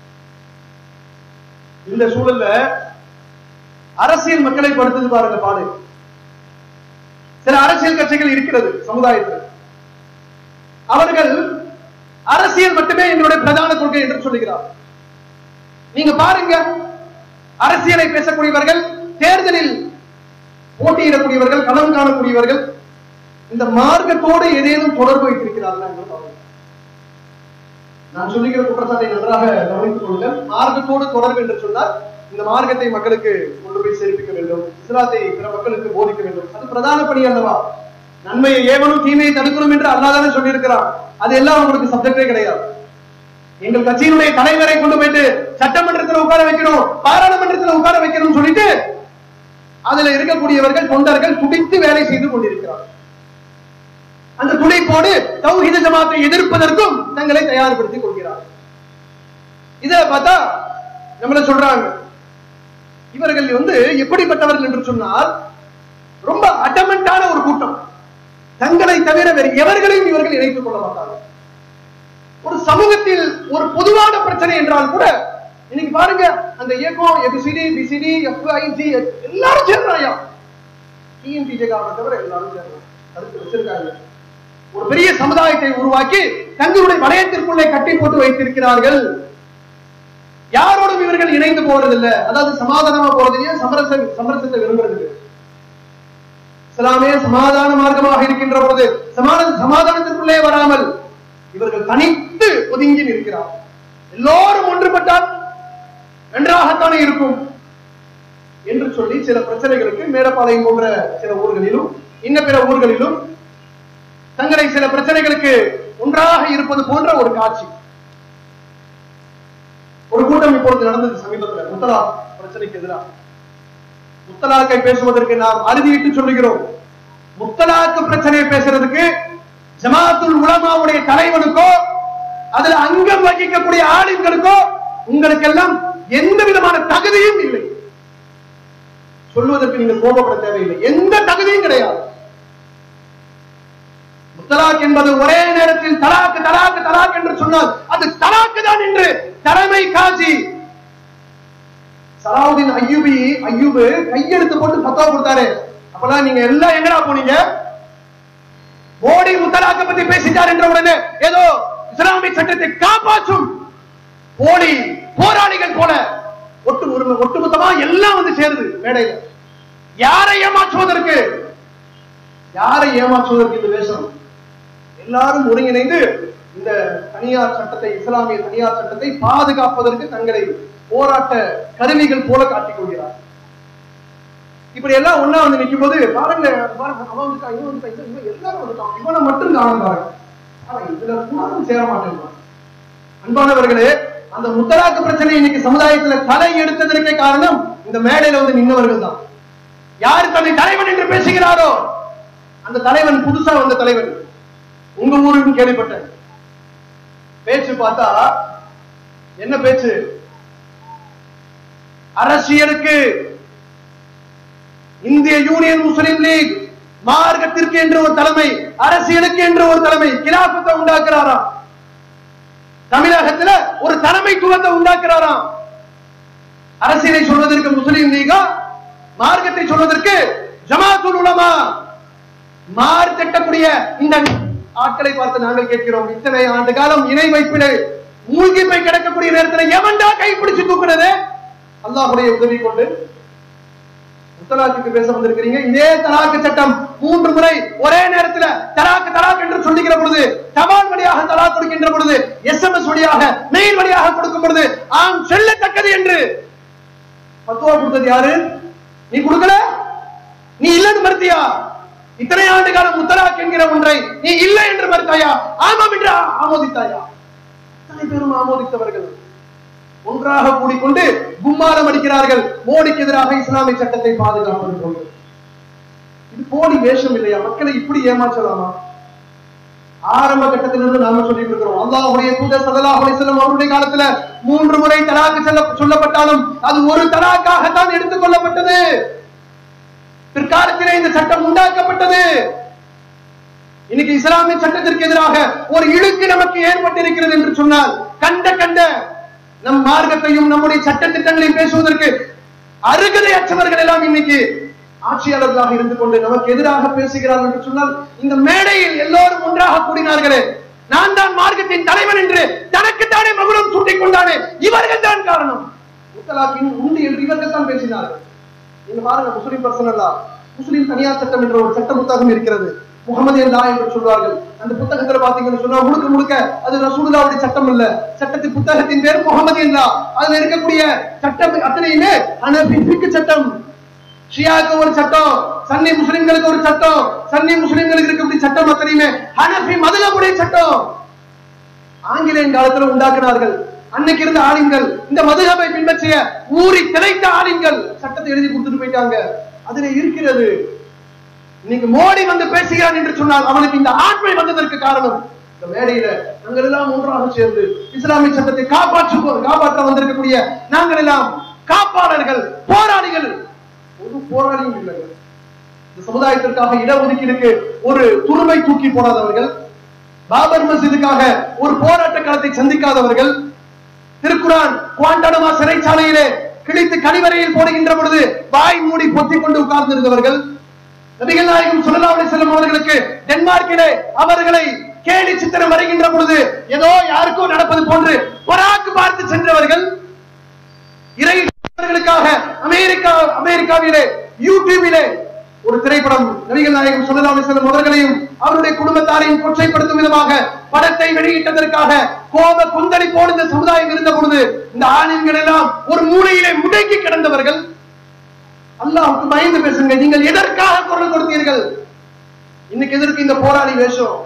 இந்த சூழல்ல அரசியல் மக்களை படுத்தது பாருங்க பாடு சில அரசியல் கட்சிகள் இருக்கிறது சமுதாயத்தில் அவர்கள் அரசியல் மட்டுமே எங்களுடைய பிரதான கொள்கை என்று சொல்லுகிறார் நீங்க பாருங்க அரசியலை பேசக்கூடியவர்கள் தேர்தலில் போட்டியிடக்கூடியவர்கள் களம் காணக்கூடியவர்கள் இந்த மார்க்கத்தோடு ஏதேனும் தொடர்பு வைத்திருக்கிறார்கள் என்று பாருங்கள். நான் சொல்லுகிற குற்றச்சாட்டை நன்றாக கவனித்துக் கொள்ளுங்கள் மார்க்கத்தோடு தொடர்பு என்று சொன்னால் இந்த மார்க்கத்தை மக்களுக்கு கொண்டு போய் சேர்ப்பிக்க வேண்டும் இஸ்லாத்தை பிற மக்களுக்கு போதிக்க வேண்டும் அது பிரதான பணி அல்லவா நன்மையை ஏவனும் தீமையை தடுக்கணும் என்று அல்லாதானே சொல்லியிருக்கிறான் அது எல்லாம் உங்களுக்கு சப்ஜெக்டே கிடையாது எங்கள் கட்சியினுடைய தலைவரை கொண்டு போயிட்டு சட்டமன்றத்தில் உட்கார வைக்கணும் பாராளுமன்றத்தில் உட்கார வைக்கணும் சொல்லிட்டு அதுல இருக்கக்கூடியவர்கள் தொண்டர்கள் துடித்து வேலை செய்து கொண்டிருக்கிறார்கள் அந்த துணைப்போடு தௌஹீத ஜமாத்தை எதிர்ப்பதற்கும் தங்களை தயார்படுத்திக் கொள்கிறார்கள் இத பார்த்தா நம்மள சொல்றாங்க இவர்கள் வந்து எப்படிப்பட்டவர்கள் என்று சொன்னால் ரொம்ப அடமெண்டான ஒரு கூட்டம் தங்களை தவிர வேறு எவர்களையும் இவர்கள் இணைத்துக் கொள்ள மாட்டார்கள் ஒரு சமூகத்தில் ஒரு பொதுவான பிரச்சனை என்றால் கூட இன்னைக்கு பாருங்க அந்த இயக்கம் எபிசிடி பிசிடி எஃப்ஐஜி எல்லாரும் சேர்றாயா டிஎன்பிஜே காரணம் தவிர எல்லாரும் சேர்றாங்க கருத்து வச்சிருக்காங்க ஒரு பெரிய சமுதாயத்தை உருவாக்கி தங்களுடைய வளையத்திற்குள்ளே கட்டி போட்டு வைத்திருக்கிறார்கள் யாரோடும் இவர்கள் இணைந்து போறதில்லை அதாவது சமாதானமா போறதில்லையா சமரச சமரசத்தை விரும்புறது இல்ல. இஸ்லாமே சமாதான மார்க்கமாக இருக்கின்ற பொழுது சமாதான சமாதானத்திற்குள்ளே வராமல் இவர்கள் தனித்து ஒதுங்கி நிற்கிறார் எல்லோரும் ஒன்றுபட்டால் நன்றாகத்தானே இருக்கும் என்று சொல்லி சில பிரச்சனைகளுக்கு மேடப்பாளையம் போன்ற சில ஊர்களிலும் இன்ன பிற ஊர்களிலும் தங்களை சில பிரச்சனைகளுக்கு ஒன்றாக இருப்பது போன்ற ஒரு காட்சி ஒரு கூட்டம் இப்பொழுது நடந்தது சமீபத்தில் முத்தலா பிரச்சனைக்கு எதிராக முத்தலாக்கை பேசுவதற்கு நாம் அறுதியிட்டு சொல்லுகிறோம் முத்தலாக்கு பிரச்சனையை பேசுறதுக்கு ஜமாத்துல் உலமாவுடைய தலைவனுக்கோ அதுல அங்கம் வகிக்கக்கூடிய ஆளுங்களுக்கோ உங்களுக்கெல்லாம் எந்த விதமான தகுதியும் இல்லை சொல்வதற்கு நீங்கள் கோபப்பட தேவையில்லை எந்த தகுதியும் கிடையாது முத்தலாக் என்பது ஒரே நேரத்தில் தலாக்கு தலாக்கு தலாக் என்று சொன்னால் அது தலாக்கு தான் என்று தலைமை காஜி சலாவுதீன் ஐயூபி ஐயூபு கையெழுத்து போட்டு பத்தா கொடுத்தாரு அப்பெல்லாம் நீங்க எல்லாம் எங்கடா போனீங்க மோடி முத்தலாக்க பத்தி பேசிட்டார் என்ற உடனே ஏதோ இஸ்லாமிய சட்டத்தை காப்பாற்றும் போலி போராளிகள் போல ஒட்டு ஒரு ஒட்டுமொத்தமா எல்லாம் வந்து சேருது மேடையில யாரை ஏமாற்றுவதற்கு யாரை ஏமாற்றுவதற்கு இந்த வேஷம் எல்லாரும் ஒருங்கிணைந்து இந்த தனியார் சட்டத்தை இஸ்லாமிய தனியார் சட்டத்தை பாதுகாப்பதற்கு தங்களை போராட்ட கருவிகள் போல காட்டிக் கொள்கிறார் இப்படி எல்லாம் ஒண்ணா வந்து நிற்கும் போது பாருங்க பாருங்க, அவன் வந்துட்டான் இவன் வந்துட்டான் இவன் இவன் எல்லாரும் வந்துட்டான் இவனை மட்டும் காணும் பாருங்க ஆனா இதுல கூட சேர மாட்டேங்கிறான் அன்பானவர்களே அந்த முத்தலாக்கு பிரச்சனை இன்னைக்கு சமுதாயத்துல தலை எடுத்ததற்கே காரணம் இந்த மேடையில வந்து நின்னவர்கள் தான் யார் தன்னை தலைவன் என்று பேசுகிறாரோ அந்த தலைவன் புதுசா வந்த தலைவன் உங்க ஊருக்கு கேள்விப்பட்டேன் பேச்சு பார்த்தா என்ன பேச்சு அரசியலுக்கு இந்திய யூனியன் முஸ்லிம் லீக் மார்க்கத்திற்கு என்று ஒரு தலைமை அரசியலுக்கு என்று ஒரு தலைமை கிலாபத்தை உண்டாக்குறாராம் தமிழகத்துல ஒரு தலைமைத்துவத்தை உண்டாக்குறாராம் அரசியலை சொல்வதற்கு முஸ்லிம் லீகா மார்க்கத்தை சொல்வதற்கு ஜமாத்துல் உலமா மார் திட்டக்கூடிய இந்த ஆட்களை பார்த்து நாங்கள் கேட்கிறோம் இத்தனை ஆண்டு காலம் இணை வைப்பிலே மூழ்கி போய் கிடக்கக்கூடிய நேரத்தில் எவன்டா கைப்பிடிச்சு தூக்குறது அல்லாஹுடைய உதவி கொண்டு முத்தலாக்கு பேச வந்திருக்கிறீங்க இதே தலாக்கு சட்டம் மூன்று முறை ஒரே நேரத்துல தலாக்கு தலாக் என்று சொல்லுகிற பொழுது தபால் வழியாக தலாக் கொடுக்கின்ற பொழுது எஸ்எம்எஸ் வழியாக மெயில் வழியாக கொடுக்கும் பொழுது ஆம் செல்லத்தக்கது என்று பத்துவா கொடுத்தது யாரு நீ கொடுக்கல நீ இல்லைன்னு மறுத்தியா இத்தனை ஆண்டு காலம் முத்தலாக் என்கிற ஒன்றை நீ இல்லை என்று மறுத்தாயா ஆமாம் என்று ஆமோதித்தாயா அத்தனை பேரும் ஆமோதித்தவர்கள் ஒன்றாக கூடிக்கொண்டு கும்மாரம் அடிக்கிறார்கள் மோடிக்கு எதிராக இஸ்லாமிய சட்டத்தை பாதுகாப்பது போன்று இது போலி வேஷம் இல்லையா மக்களை இப்படி ஏமாற்றலாமா ஆரம்ப கட்டத்திலிருந்து நாம சொல்லிட்டு இருக்கிறோம் அல்லாஹுடைய தூதர் ஸல்லல்லாஹு அலைஹி வஸல்லம் அவருடைய காலத்துல மூன்று முறை தலாக்கு செல்ல சொல்லப்பட்டாலும் அது ஒரு தலாக்காகத்தான் எடுத்துக் கொள்ளப்பட்டது பிற்காலத்திலே இந்த சட்டம் உண்டாக்கப்பட்டது இன்னைக்கு இஸ்லாமிய சட்டத்திற்கு எதிராக ஒரு இழுக்கு நமக்கு ஏற்பட்டிருக்கிறது என்று சொன்னால் கண்ட கண்ட நம் மார்க்கத்தையும் நம்முடைய சட்ட திட்டங்களையும் பேசுவதற்கு அருகதை அற்றவர்கள் எல்லாம் இன்னைக்கு ஆட்சியாளர்களாக இருந்து கொண்டு நமக்கு எதிராக பேசுகிறார்கள் என்று சொன்னால் இந்த மேடையில் எல்லோரும் ஒன்றாக கூடினார்களே நான் தான் மார்க்கத்தின் தலைவன் என்று தனக்குத்தானே மகுடம் சூட்டிக் கொண்டானே இவர்கள் தான் காரணம் முத்தலாக்கின் உண்டு என்று இவர்கள் தான் பேசினார்கள் நீங்க பாருங்க முஸ்லிம் பர்சனல்லா முஸ்லிம் தனியார் சட்டம் என்ற ஒரு சட்ட புத்தகம் இருக்கிறது முகமது லா என்று சொல்வார்கள் அந்த புத்தகத்துல பாத்தீங்கன்னு சொன்னா முழுக்க முழுக்க அது ரசூலுல்லாவுடைய சட்டம் இல்ல சட்டத்தின் புத்தகத்தின் பேர் முகமது லா அதுல இருக்கக்கூடிய சட்டம் அத்தனையுமே ஹனஃபி சட்டம் ஷியாக்கு ஒரு சட்டம் சன்னி முஸ்லிம்களுக்கு ஒரு சட்டம் சன்னி முஸ்லிம்களுக்கு இருக்கக்கூடிய சட்டம் அத்தனையுமே ஹனஃபி மதுகபுடைய சட்டம் ஆங்கிலேயன் காலத்துல உண்டாக்கினார்கள் அன்னைக்கு இருந்த ஆளுங்கள் இந்த மதுகபை பின்பற்றிய ஊறி திளைத்த ஆளுங்கள் சட்டத்தை எழுதி கொடுத்துட்டு போயிட்டாங்க அதுல இருக்கிறது இன்னைக்கு மோடி வந்து பேசுகிறான் என்று சொன்னால் அவனுக்கு இந்த ஆண்மை வந்ததற்கு காரணம் இந்த மேடையில நாங்கள் எல்லாம் ஒன்றாக சேர்ந்து இஸ்லாமிய சட்டத்தை காப்பாற்று காப்பாற்ற வந்திருக்கக்கூடிய நாங்கள் எல்லாம் காப்பாளர்கள் போராளிகள் ஒரு போராளியும் இல்லை இந்த சமுதாயத்திற்காக இடஒதுக்கீடுக்கு ஒரு துருமை தூக்கி போடாதவர்கள் பாபர் மஸ்ஜிதுக்காக ஒரு போராட்ட களத்தை சந்திக்காதவர்கள் திருக்குரான் குவாண்டனமா சிறைச்சாலையிலே கிழித்து கழிவறையில் போடுகின்ற பொழுது வாய் மூடி பொத்திக் கொண்டு உட்கார்ந்திருந்தவர்கள் நபிகள் நாயகம் ஸல்லல்லாஹு அலைஹி வஸல்லம் அவர்களுக்கு டென்மார்க்கிலே அவர்களை கேலி சித்திரம் வருகின்ற பொழுது ஏதோ யாருக்கோ நடப்பது போன்று பராக்கு பார்த்து சென்றவர்கள் இறை அவர்களுக்காக அமெரிக்கா அமெரிக்காவிலே யூடியூபிலே ஒரு திரைப்படம் நபிகள் நாயகம் ஸல்லல்லாஹு அலைஹி வஸல்லம் அவர்களையும் அவருடைய குடும்பத்தாரையும் கொச்சைப்படுத்தும் விதமாக படத்தை வெளியிட்டதற்காக கோப கொந்தளிப்போடு இந்த சமுதாயம் இருந்த பொழுது இந்த ஆணின்கள் எல்லாம் ஒரு மூலையிலே முடங்கி கிடந்தவர்கள் அல்லாஹ்வுக்கு பயந்து பேசுங்க நீங்கள் எதற்காக குரல் கொடுத்தீர்கள் இன்னைக்கு எதற்கு இந்த போராளி வேஷம்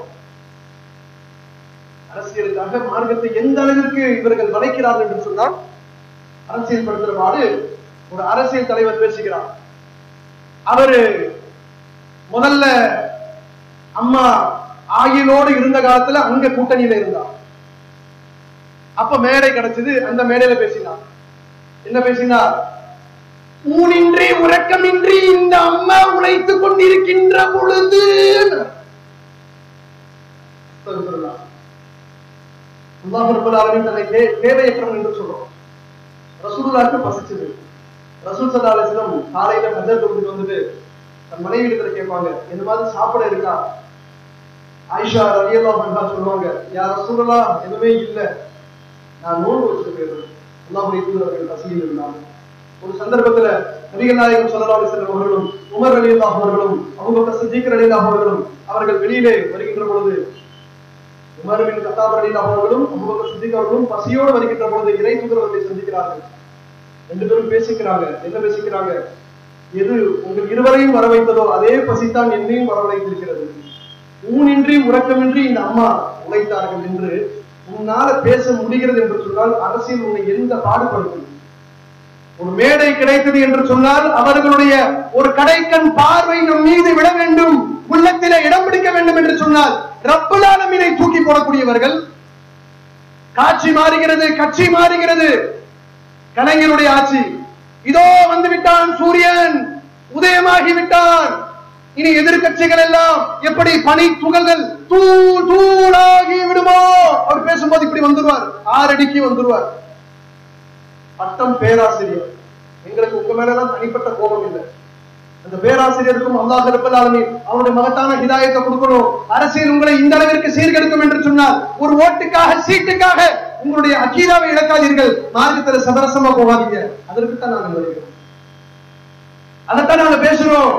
அரசியலுக்காக மார்க்கத்தை எந்த அளவிற்கு இவர்கள் வளைக்கிறார்கள் என்று சொன்னால் அரசியல் படுத்துற பாடு ஒரு அரசியல் தலைவர் பேசுகிறார் அவரு முதல்ல அம்மா ஆயிலோடு இருந்த காலத்துல அங்க கூட்டணியில இருந்தார் அப்ப மேடை கிடைச்சது அந்த மேடையில பேசினார் என்ன பேசினார் ஊனின்றி உறக்கமின்றி இந்த அம்மா உழைத்துக் கொண்டிருக்கின்ற பொழுது அஸ்தக்ஃபிருல்லாஹ். அல்லாஹ் ரப்பல் ஆலமீன் தன்னை தே- தேவையற்றவன் என்று சொல்றோம் ரசூலுல்லாஹ்க்கு பசிச்சது ரசூல் ஸல்லல்லாஹு அலைஹி வஸல்லம் காலையில ஹஜர் தொழுதுட்டு வந்துட்டு தன் மனைவி இடத்துல கேட்பாங்க இந்த மாதிரி சாப்பிட இருக்கா ஆயிஷா ரலியல்லாஹு அன்ஹா சொல்லுவாங்க யா ரசூலுல்லாஹ் எதுவுமே இல்ல நான் நோன்பு வச்சுட்டு போயிடுறேன் அல்லாஹ்வுடைய தூதர்கள் பசியில் இருந்தாங்க ஒரு சந்தர்ப்பத்துல நபிகள் நாயகம் ஸல்லல்லாஹு அலைஹி வஸல்லம் அவர்களும் உமர் ரலியல்லாஹு அவர்களும் அபூபக்கர் சித்திக் ரலியல்லாஹு அவர்களும் அவர்கள் வெளியிலே வருகின்ற பொழுது உமர் பின் கத்தாப் ரலியல்லாஹு அவர்களும் அபூபக்கர் சித்திக் அவர்களும் பசியோடு வருகின்ற பொழுது இறை தூதர்களை சந்திக்கிறார்கள் ரெண்டு பேரும் பேசிக்கிறாங்க என்ன பேசிக்கிறாங்க எது உங்கள் இருவரையும் வர வைத்ததோ அதே பசித்தான் என்னையும் வரவழைத்திருக்கிறது ஊனின்றி உறக்கமின்றி இந்த அம்மா உழைத்தார்கள் என்று உன்னால பேச முடிகிறது என்று சொன்னால் அரசியல் உன்னை எந்த பாடுபடுத்தும் ஒரு மேடை கிடைத்தது என்று சொன்னால் அவர்களுடைய ஒரு கடைக்கண் பார்வை நம் மீது விட வேண்டும் உள்ளத்திலே இடம் பிடிக்க வேண்டும் என்று சொன்னால் ரப்புல் ஆலமீனை தூக்கி போடக்கூடியவர்கள் காட்சி மாறுகிறது கட்சி மாறுகிறது கலைஞருடைய ஆட்சி இதோ வந்து விட்டான் சூரியன் உதயமாகி விட்டான் இனி எதிர்க்கட்சிகள் எல்லாம் எப்படி பனி துகள்கள் தூள் தூளாகி விடுமோ அவர் பேசும்போது இப்படி வந்துருவார் ஆறடிக்கு வந்துருவார் பட்டம் பேராசிரியர் எங்களுக்கு உங்க மேலதான் தனிப்பட்ட கோபம் இல்லை அந்த பேராசிரியருக்கும் அல்லாஹ் ரப்பல் ஆலமீன் அவருடைய மகத்தான ஹிதாயத்தை கொடுக்கணும் அரசியல் உங்களை இந்த அளவிற்கு சீர்கெடுக்கும் என்று சொன்னால் ஒரு ஓட்டுக்காக சீட்டுக்காக உங்களுடைய அக்கீதாவை இழக்காதீர்கள் மார்க்கத்துல சமரசமா போகாதீங்க அதற்கு தான் நாங்கள் வருகிறோம் அதைத்தான் நாங்க பேசுறோம்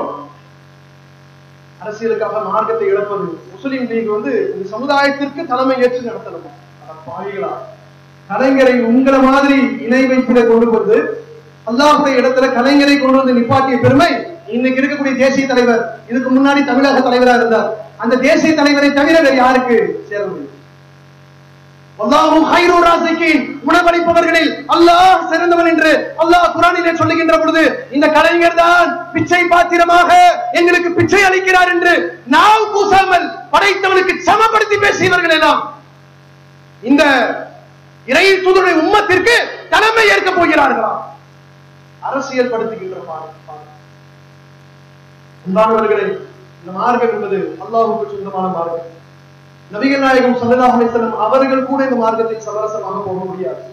அரசியலுக்காக மார்க்கத்தை இழப்பது முஸ்லிம் லீக் வந்து இந்த சமுதாயத்திற்கு தலைமை ஏற்று நடத்தணும் அட பாவிகளா கலைஞரை உங்களை மாதிரி இணை வைப்பில கொண்டு வந்து அல்லாஹுடைய இடத்துல கலைஞரை கொண்டு வந்து நிப்பாட்டிய பெருமை இன்னைக்கு இருக்கக்கூடிய தேசிய தலைவர் இதுக்கு முன்னாடி தமிழக தலைவரா இருந்தார் அந்த தேசிய தலைவரை தவிர வேறு யாருக்கு சேர முடியும் அல்லாஹு ஹைரு ராசிக்கின் உணவளிப்பவர்களில் அல்லாஹ் சிறந்தவன் என்று அல்லாஹ் குரானிலே சொல்லுகின்ற பொழுது இந்த கலைஞர் தான் பிச்சை பாத்திரமாக எங்களுக்கு பிச்சை அளிக்கிறார் என்று நாவ் கூசாமல் படைத்தவனுக்கு சமப்படுத்தி பேசியவர்கள் எல்லாம் இந்த இறை தூதருடைய உம்மத்திற்கு தலைமை ஏற்க போகிறார்களாம் அரசியல் படுத்துகின்ற பாடம் பாடம். அன்பானவர்களே இந்த மார்க்கம் என்பது அல்லாஹுக்கு சொந்தமான மார்க்கம் நபிகள் நாயகம் ஸல்லல்லாஹு அலைஹி வஸல்லம் அவர்கள் கூட இந்த மார்க்கத்தில் சமரசமாக போக முடியாது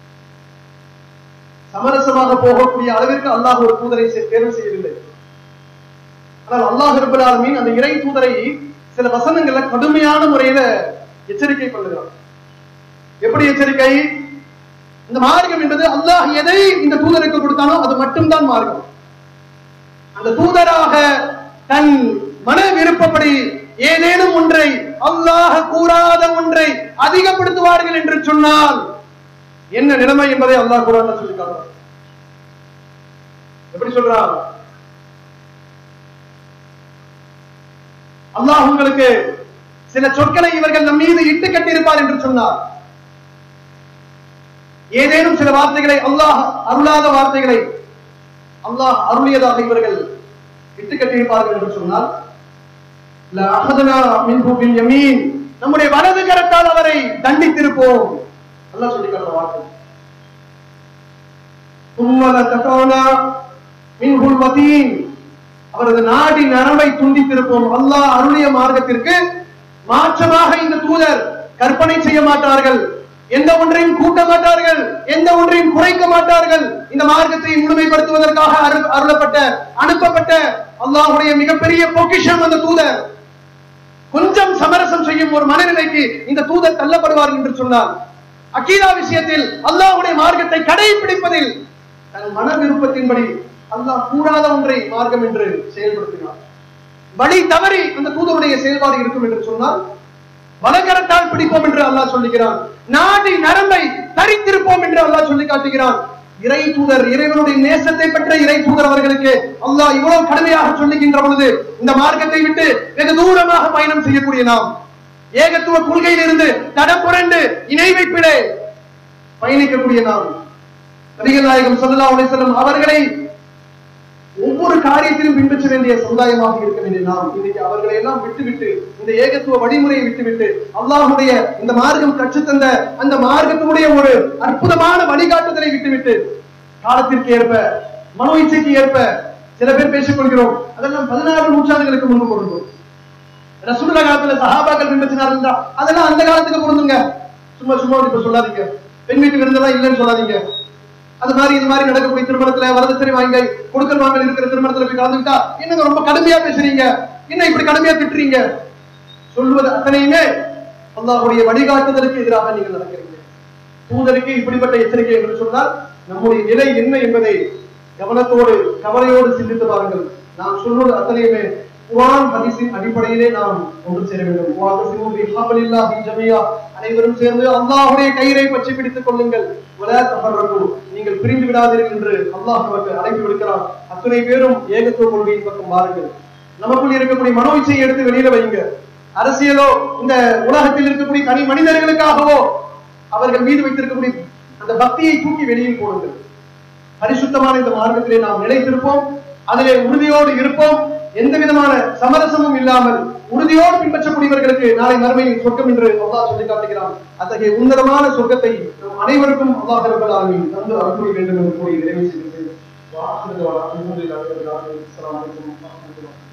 சமரசமாக போகக்கூடிய அளவிற்கு அல்லாஹ் ஒரு தூதரை செ- தேர்வு செய்யவில்லை ஆனால் அல்லாஹ் ரப்பல் ஆலமீன் அந்த இறை தூதரை சில வசனங்கள்ல கடுமையான முறையில எச்சரிக்கை பண்ணுகிறார் எப்படி எச்சரிக்கை இந்த மார்க்கம் என்பது அல்லாஹ் எதை இந்த தூதருக்கு கொடுத்தானோ அது மட்டும்தான் மார்க்கம் அந்த தூதராக தன் மன விருப்பப்படி ஏதேனும் ஒன்றை அல்லாஹ் கூறாத ஒன்றை அதிகப்படுத்துவார்கள் என்று சொன்னால் என்ன நிலைமை என்பதை அல்லாஹ் குரான்ல சொல்லி காட்டுறான் எப்படி சொல்றான் அல்லாஹ் உங்களுக்கு சில சொற்களை இவர்கள் நம் மீது இட்டு கட்டியிருப்பார் என்று சொன்னார் ஏதேனும் சில வார்த்தைகளை அல்லாஹ் அருளாத வார்த்தைகளை அல்லாஹ் அருளியதாக இவர்கள் இட்டு கட்டியிருப்பார்கள் என்று சொன்னால் லஅഖذنا منه باليمين நம்முடைய வலது கரத்தால் அவரை தண்டித்திருப்போம் அல்லாஹ் சொல்லி காட்டுற வார்த்தை ثم لقطعنا منه الوتين அவரது நாடி நரம்பை துண்டித்திருப்போம் அல்லாஹ் அருளிய மார்க்கத்திற்கு மாற்றமாக இந்த தூதர் கற்பனை செய்ய மாட்டார்கள் எந்த ஒன்றையும் கூட்ட மாட்டார்கள் எந்த ஒன்றையும் குறைக்க மாட்டார்கள் இந்த மார்க்கத்தை முழுமைப்படுத்துவதற்காக அரு- அருளப்பட்ட அனுப்பப்பட்ட அல்லாஹ்வுடைய மிகப்பெரிய பொக்கிஷம் அந்த தூதர் கொஞ்சம் சமரசம் செய்யும் ஒரு மனநிலைக்கு இந்த தூதர் தள்ளப்படுவார் என்று சொன்னார் அக்கீதா விஷயத்தில் அல்லாஹ்வுடைய மார்க்கத்தை கடைபிடிப்பதில் தன் மன விருப்பத்தின்படி அல்லாஹ் கூடாத ஒன்றை மார்க்கம் என்று செயல்படுத்தினார் வழி தவறி அந்த தூதருடைய செயல்பாடு இருக்கும் என்று சொன்னால் வலக்கரத்தால் பிடிப்போம் என்று அல்லாஹ் சொல்லுகிறான் நாடி நரம்பை தரித்திருப்போம் என்று அல்லாஹ் சொல்லி காட்டுகிறான் இறை தூதர் இறைவனுடைய நேசத்தை பெற்ற இறை தூதர் அவர்களுக்கு அல்லாஹ் இவ்வளவு கடுமையாக சொல்லுகின்ற பொழுது இந்த மார்க்கத்தை விட்டு வெகு தூரமாக பயணம் செய்யக்கூடிய நாம் ஏகத்துவ கொள்கையிலிருந்து தடம் புரண்டு இணை வைப்பிலே பயணிக்கக்கூடிய நாம் நபிகள் நாயகம் ஸல்லல்லாஹு அலைஹி வஸல்லம் அவர்களை ஒவ்வொரு காரியத்திலும் பின்பற்ற வேண்டிய சமுதாயமாக இருக்க வேண்டிய நாம் இன்னைக்கு அவர்களை எல்லாம் விட்டுவிட்டு இந்த ஏகத்துவ வழிமுறையை விட்டுவிட்டு அல்லாஹுடைய இந்த மார்க்கம் கற்றுத்தந்த அந்த மார்க்கத்தினுடைய ஒரு அற்புதமான வழிகாட்டுதலை விட்டுவிட்டு காலத்திற்கு ஏற்ப மனோ இச்சைக்கு ஏற்ப சில பேர் பேசிக் கொள்கிறோம் அதெல்லாம் பதினாறு நூற்றாண்டுகளுக்கு முன்பு பொருந்தும் ரசூலுல்லாஹ் காலத்துல சஹாபாக்கள் பின்பற்றினார்கள் என்றால் அதெல்லாம் அந்த காலத்துக்கு பொருந்துங்க சும்மா சும்மா இப்ப சொல்லாதீங்க பெண் வீட்டு விருந்தெல்லாம் இல்லைன்னு சொல்லாதீங்க அது மாதிரி இது மாதிரி நடக்கக்கூடிய திருமணத்துல வரதட்சணை வாங்கி கொடுக்கல் வாங்கல் இருக்கிற திருமணத்துல போய் கலந்துக்கிட்டா என்னங்க ரொம்ப கடுமையா பேசுறீங்க என்ன இப்படி கடுமையா திட்டுறீங்க சொல்வது அத்தனையுமே அல்லாஹ்வுடைய வழிகாட்டுதலுக்கு எதிராக நீங்கள் நடக்கிறீங்க தூதருக்கு இப்படிப்பட்ட எச்சரிக்கை என்று சொன்னால் நம்முடைய நிலை என்ன என்பதை கவனத்தோடு கவலையோடு சிந்தித்து பாருங்கள் நாம் சொல்வது அத்தனையுமே குர்ஆன் ஹதீஸின் அடிப்படையிலே நாம் ஒன்று சேர வேண்டும் வாதசிமு பிஹாபிலில்லாஹி ஜமியா அனைவரும் சேர்ந்து அல்லாஹ்வுடைய கயிறை பற்றி பிடித்துக் கொள்ளுங்கள் வலா தஃபர்ரகு நீங்கள் பிரிந்து விடாதீர்கள் என்று அல்லாஹ் நமக்கு அழைப்பு விடுக்கிறான் அத்தனை பேரும் ஏகத்துவ கொள்கையின் பக்கம் வாருங்கள் நமக்குள் இருக்கக்கூடிய மனோ இச்சையை எடுத்து வெளியில வைங்க அரசியலோ இந்த உலகத்தில் இருக்கக்கூடிய தனி மனிதர்களுக்காகவோ அவர்கள் மீது வைத்திருக்கக்கூடிய அந்த பக்தியை தூக்கி வெளியில் போடுங்கள் பரிசுத்தமான இந்த மார்க்கத்திலே நாம் நிலைத்திருப்போம் அதிலே உறுதியோடு இருப்போம் எந்த விதமான சமரசமும் இல்லாமல் உறுதியோடு பின்பற்றக்கூடியவர்களுக்கு நாளை மறுமையில் சொர்க்கம் என்று அல்லாஹ் சொல்லி காட்டுகிறான் அத்தகைய உன்னதமான சொர்க்கத்தை நம் அனைவருக்கும் அல்லாஹ் ரப்பல் ஆலமீன் தந்து அருள் வேண்டும் என்று கூறி நிறைவு செய்கிறேன் வாஹிரு தஅவானா அல்ஹம்துலில்லாஹி ரப்பில் ஆலமீன் அஸ்ஸலாமு அலைக்கும் வரஹ்மத்துல்லாஹி